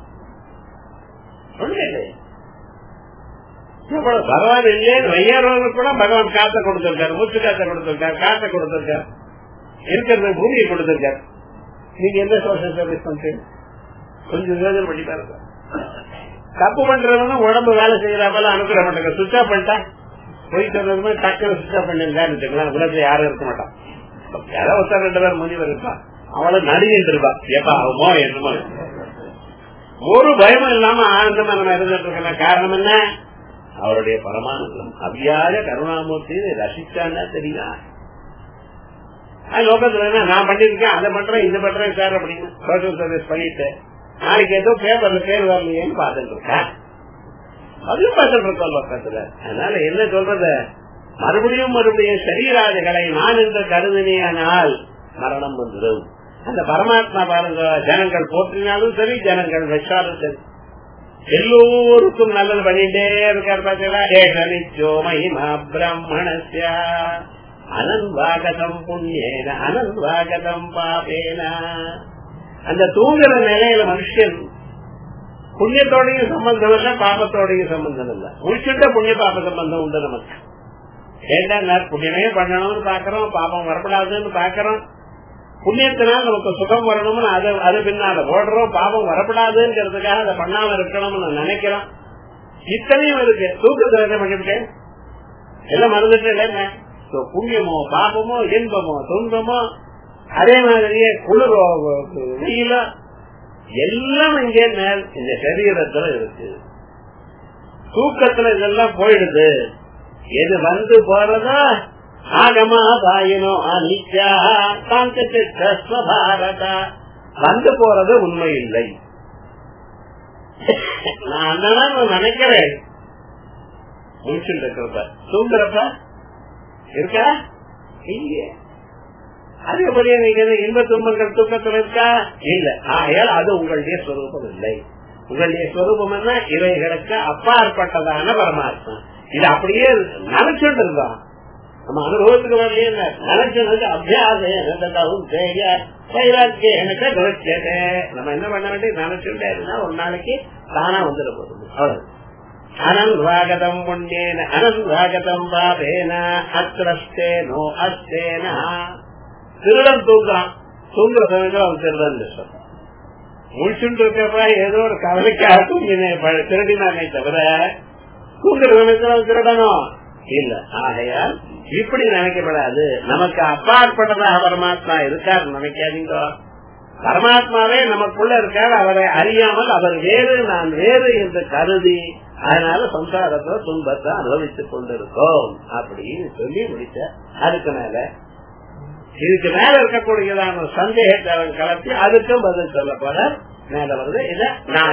எவ்வளவு பகவான் இல்லையே வையாரவங்களுக்கு கூட பகவான் காத்த கொடுத்திருக்காரு மூச்சு காத்த கொடுத்திருக்காரு காத்த கொடுத்திருக்காரு இருக்கிற பூமியை கொடுத்திருக்காரு நீங்க எந்த சோசியல் சர்வீஸ் பண்றீங்க கொஞ்சம் யோஜனை பண்ணி பாருங்க தப்பு பண்றவங்க உடம்பு வேலை செய்யறாப்பெல்லாம் அனுப்புற மாட்டாங்க சுவிச் ஆஃப் பண்ணிட்டா போய் சொல்றது டக்குனு சுவிச் ஆஃப் பண்ணிருந்தான்னு உலகத்துல யாரும் இருக்க மாட்டான் யாரோ ஒருத்தர் ரெண்டு பேர் முனிவர் இருப்பான் அவளை நடுங்கிட்டு இருப்பா எப்ப ஆகுமோ என்னமோ ஒரு பயமும் இல்லாம ஆனந்தமா நம்ம இருந்துட்டு இருக்கலாம் காரணம் என்ன அவருடைய பரமானந்தம் அவ்வியாத கருணாமூர்த்தி ரசிச்சான்னா தெரியுதா லோகத்துல நான் பண்ணிருக்கேன் அதை பண்றேன் இது பண்றேன் சார் அப்படின்னு சோசியல் சர்வீஸ் பண்ணிட்டு நாளைக்கு ஏதோ பேப்பர்ல பேர் வரலையேன்னு பாத்துட்டு இருக்கேன் அதுவும் பார்த்துட்டு இருக்கோம் லோகத்துல அதனால என்ன சொல்றது மறுபடியும் மறுபடியும் சரீராதிகளை நான் என்று கருதினால் மரணம் வந்துடும் அந்த பரமாத்மா பாருங்க ஜனங்கள் போற்றினாலும் சரி ஜனங்கள் வச்சாலும் சரி எல்லோருக்கும் நல்லது பண்ணிட்டே இருக்கார் பார்த்தீங்களா மகிமா பிராமணஸ்யா அனன்வாகதம் புண்ணியேன அனன்வாகதம் பாபேன அந்த தூங்குற நிலையில மனுஷன் புண்ணியத்தோடையும் சம்பந்தம் இல்ல பாபத்தோடையும் சம்பந்தம் இல்ல முடிச்சுட்ட புண்ணிய பாப சம்பந்தம் உண்டு நமக்கு ஏன்னா புண்ணியமே பண்ணணும்னு பாக்குறோம் பாபம் வரப்படாதுன்னு பாக்குறோம் புண்ணியத்தினால் நமக்கு சுகம் வரணும்னு அது அது பின்னால ஓடுறோம் பாபம் வரப்படாதுங்கிறதுக்காக அதை பண்ணாம இருக்கணும்னு நினைக்கிறோம் இத்தனையும் இருக்கு தூக்கத்தை என்ன பண்ணிவிட்டேன் எல்லாம் மறந்துட்டு இல்லைங்க புண்ணியமோ பாபமோ இன்பமோ துன்பமோ அதே மாதிரியே குளிரோ வெயிலோ எல்லாம் இங்கே இந்த சரீரத்துல இருக்கு தூக்கத்துல இதெல்லாம் போயிடுது எது வந்து போறதோ ஆகமா பாயினோ அனித்யா பாரத வந்து போறது உண்மை இல்லை நான் தான் நினைக்கிறேன் முடிச்சுட்டு இருக்கிறப்ப தூங்குறப்ப இருக்கா இல்லையே அதேபடியே நீங்க இன்ப துன்பங்கள் தூக்கத்தில் இருக்கா இல்ல ஆகையால் அது உங்களுடைய ஸ்வரூபம் இல்லை உங்களுடைய ஸ்வரூபம் என்ன இவைகளுக்கு அப்பாற்பட்டதான பரமாத்மா இது அப்படியே நினைச்சுட்டு இருந்தோம் நம்ம அனுபவத்துக்கு வரலையே நினைச்சதுக்கு அபியாசம் செய்ய வைராக்கிய நம்ம என்ன பண்ண வேண்டிய நினைச்சுட்டே இருந்தா ஒரு நாளைக்கு தானா வந்துட போகுது அவ்வளவு அனன்வாகதம் புண்ணியேன அனன்வாகதம் பாபேன அத்திரஸ்தேனோ அஸ்தேனா திருடன் தூங்குறான் தூங்குற சமயத்தில் அவன் திருடன் சொல்றான் முடிச்சுட்டு இருக்கப்ப ஏதோ ஒரு கவலைக்காக தூங்கினேன் திருடினானே தவிர தூங்குற சமயத்தில் அவன் திருடணும் இல்ல ஆகையால் இப்படி நினைக்கப்படாது நமக்கு அப்பாற்பட்டதாக பரமாத்மா இருக்காரு நினைக்காதீங்க பரமாத்மாவே நமக்குள்ள இருக்காரு அவரை அறியாமல் அவர் வேறு நான் வேறு என்று கருதி அதனால சம்சாரத்துல துன்பத்தை அனுபவித்துக் கொண்டிருக்கோம் அப்படின்னு சொல்லி முடிச்ச அதுக்கு மேல இதுக்கு மேல இருக்கக்கூடியதான சந்தேகத்தை கலப்பி அதுக்கும் பதில் சொல்ல போற மேல வருது இத நான்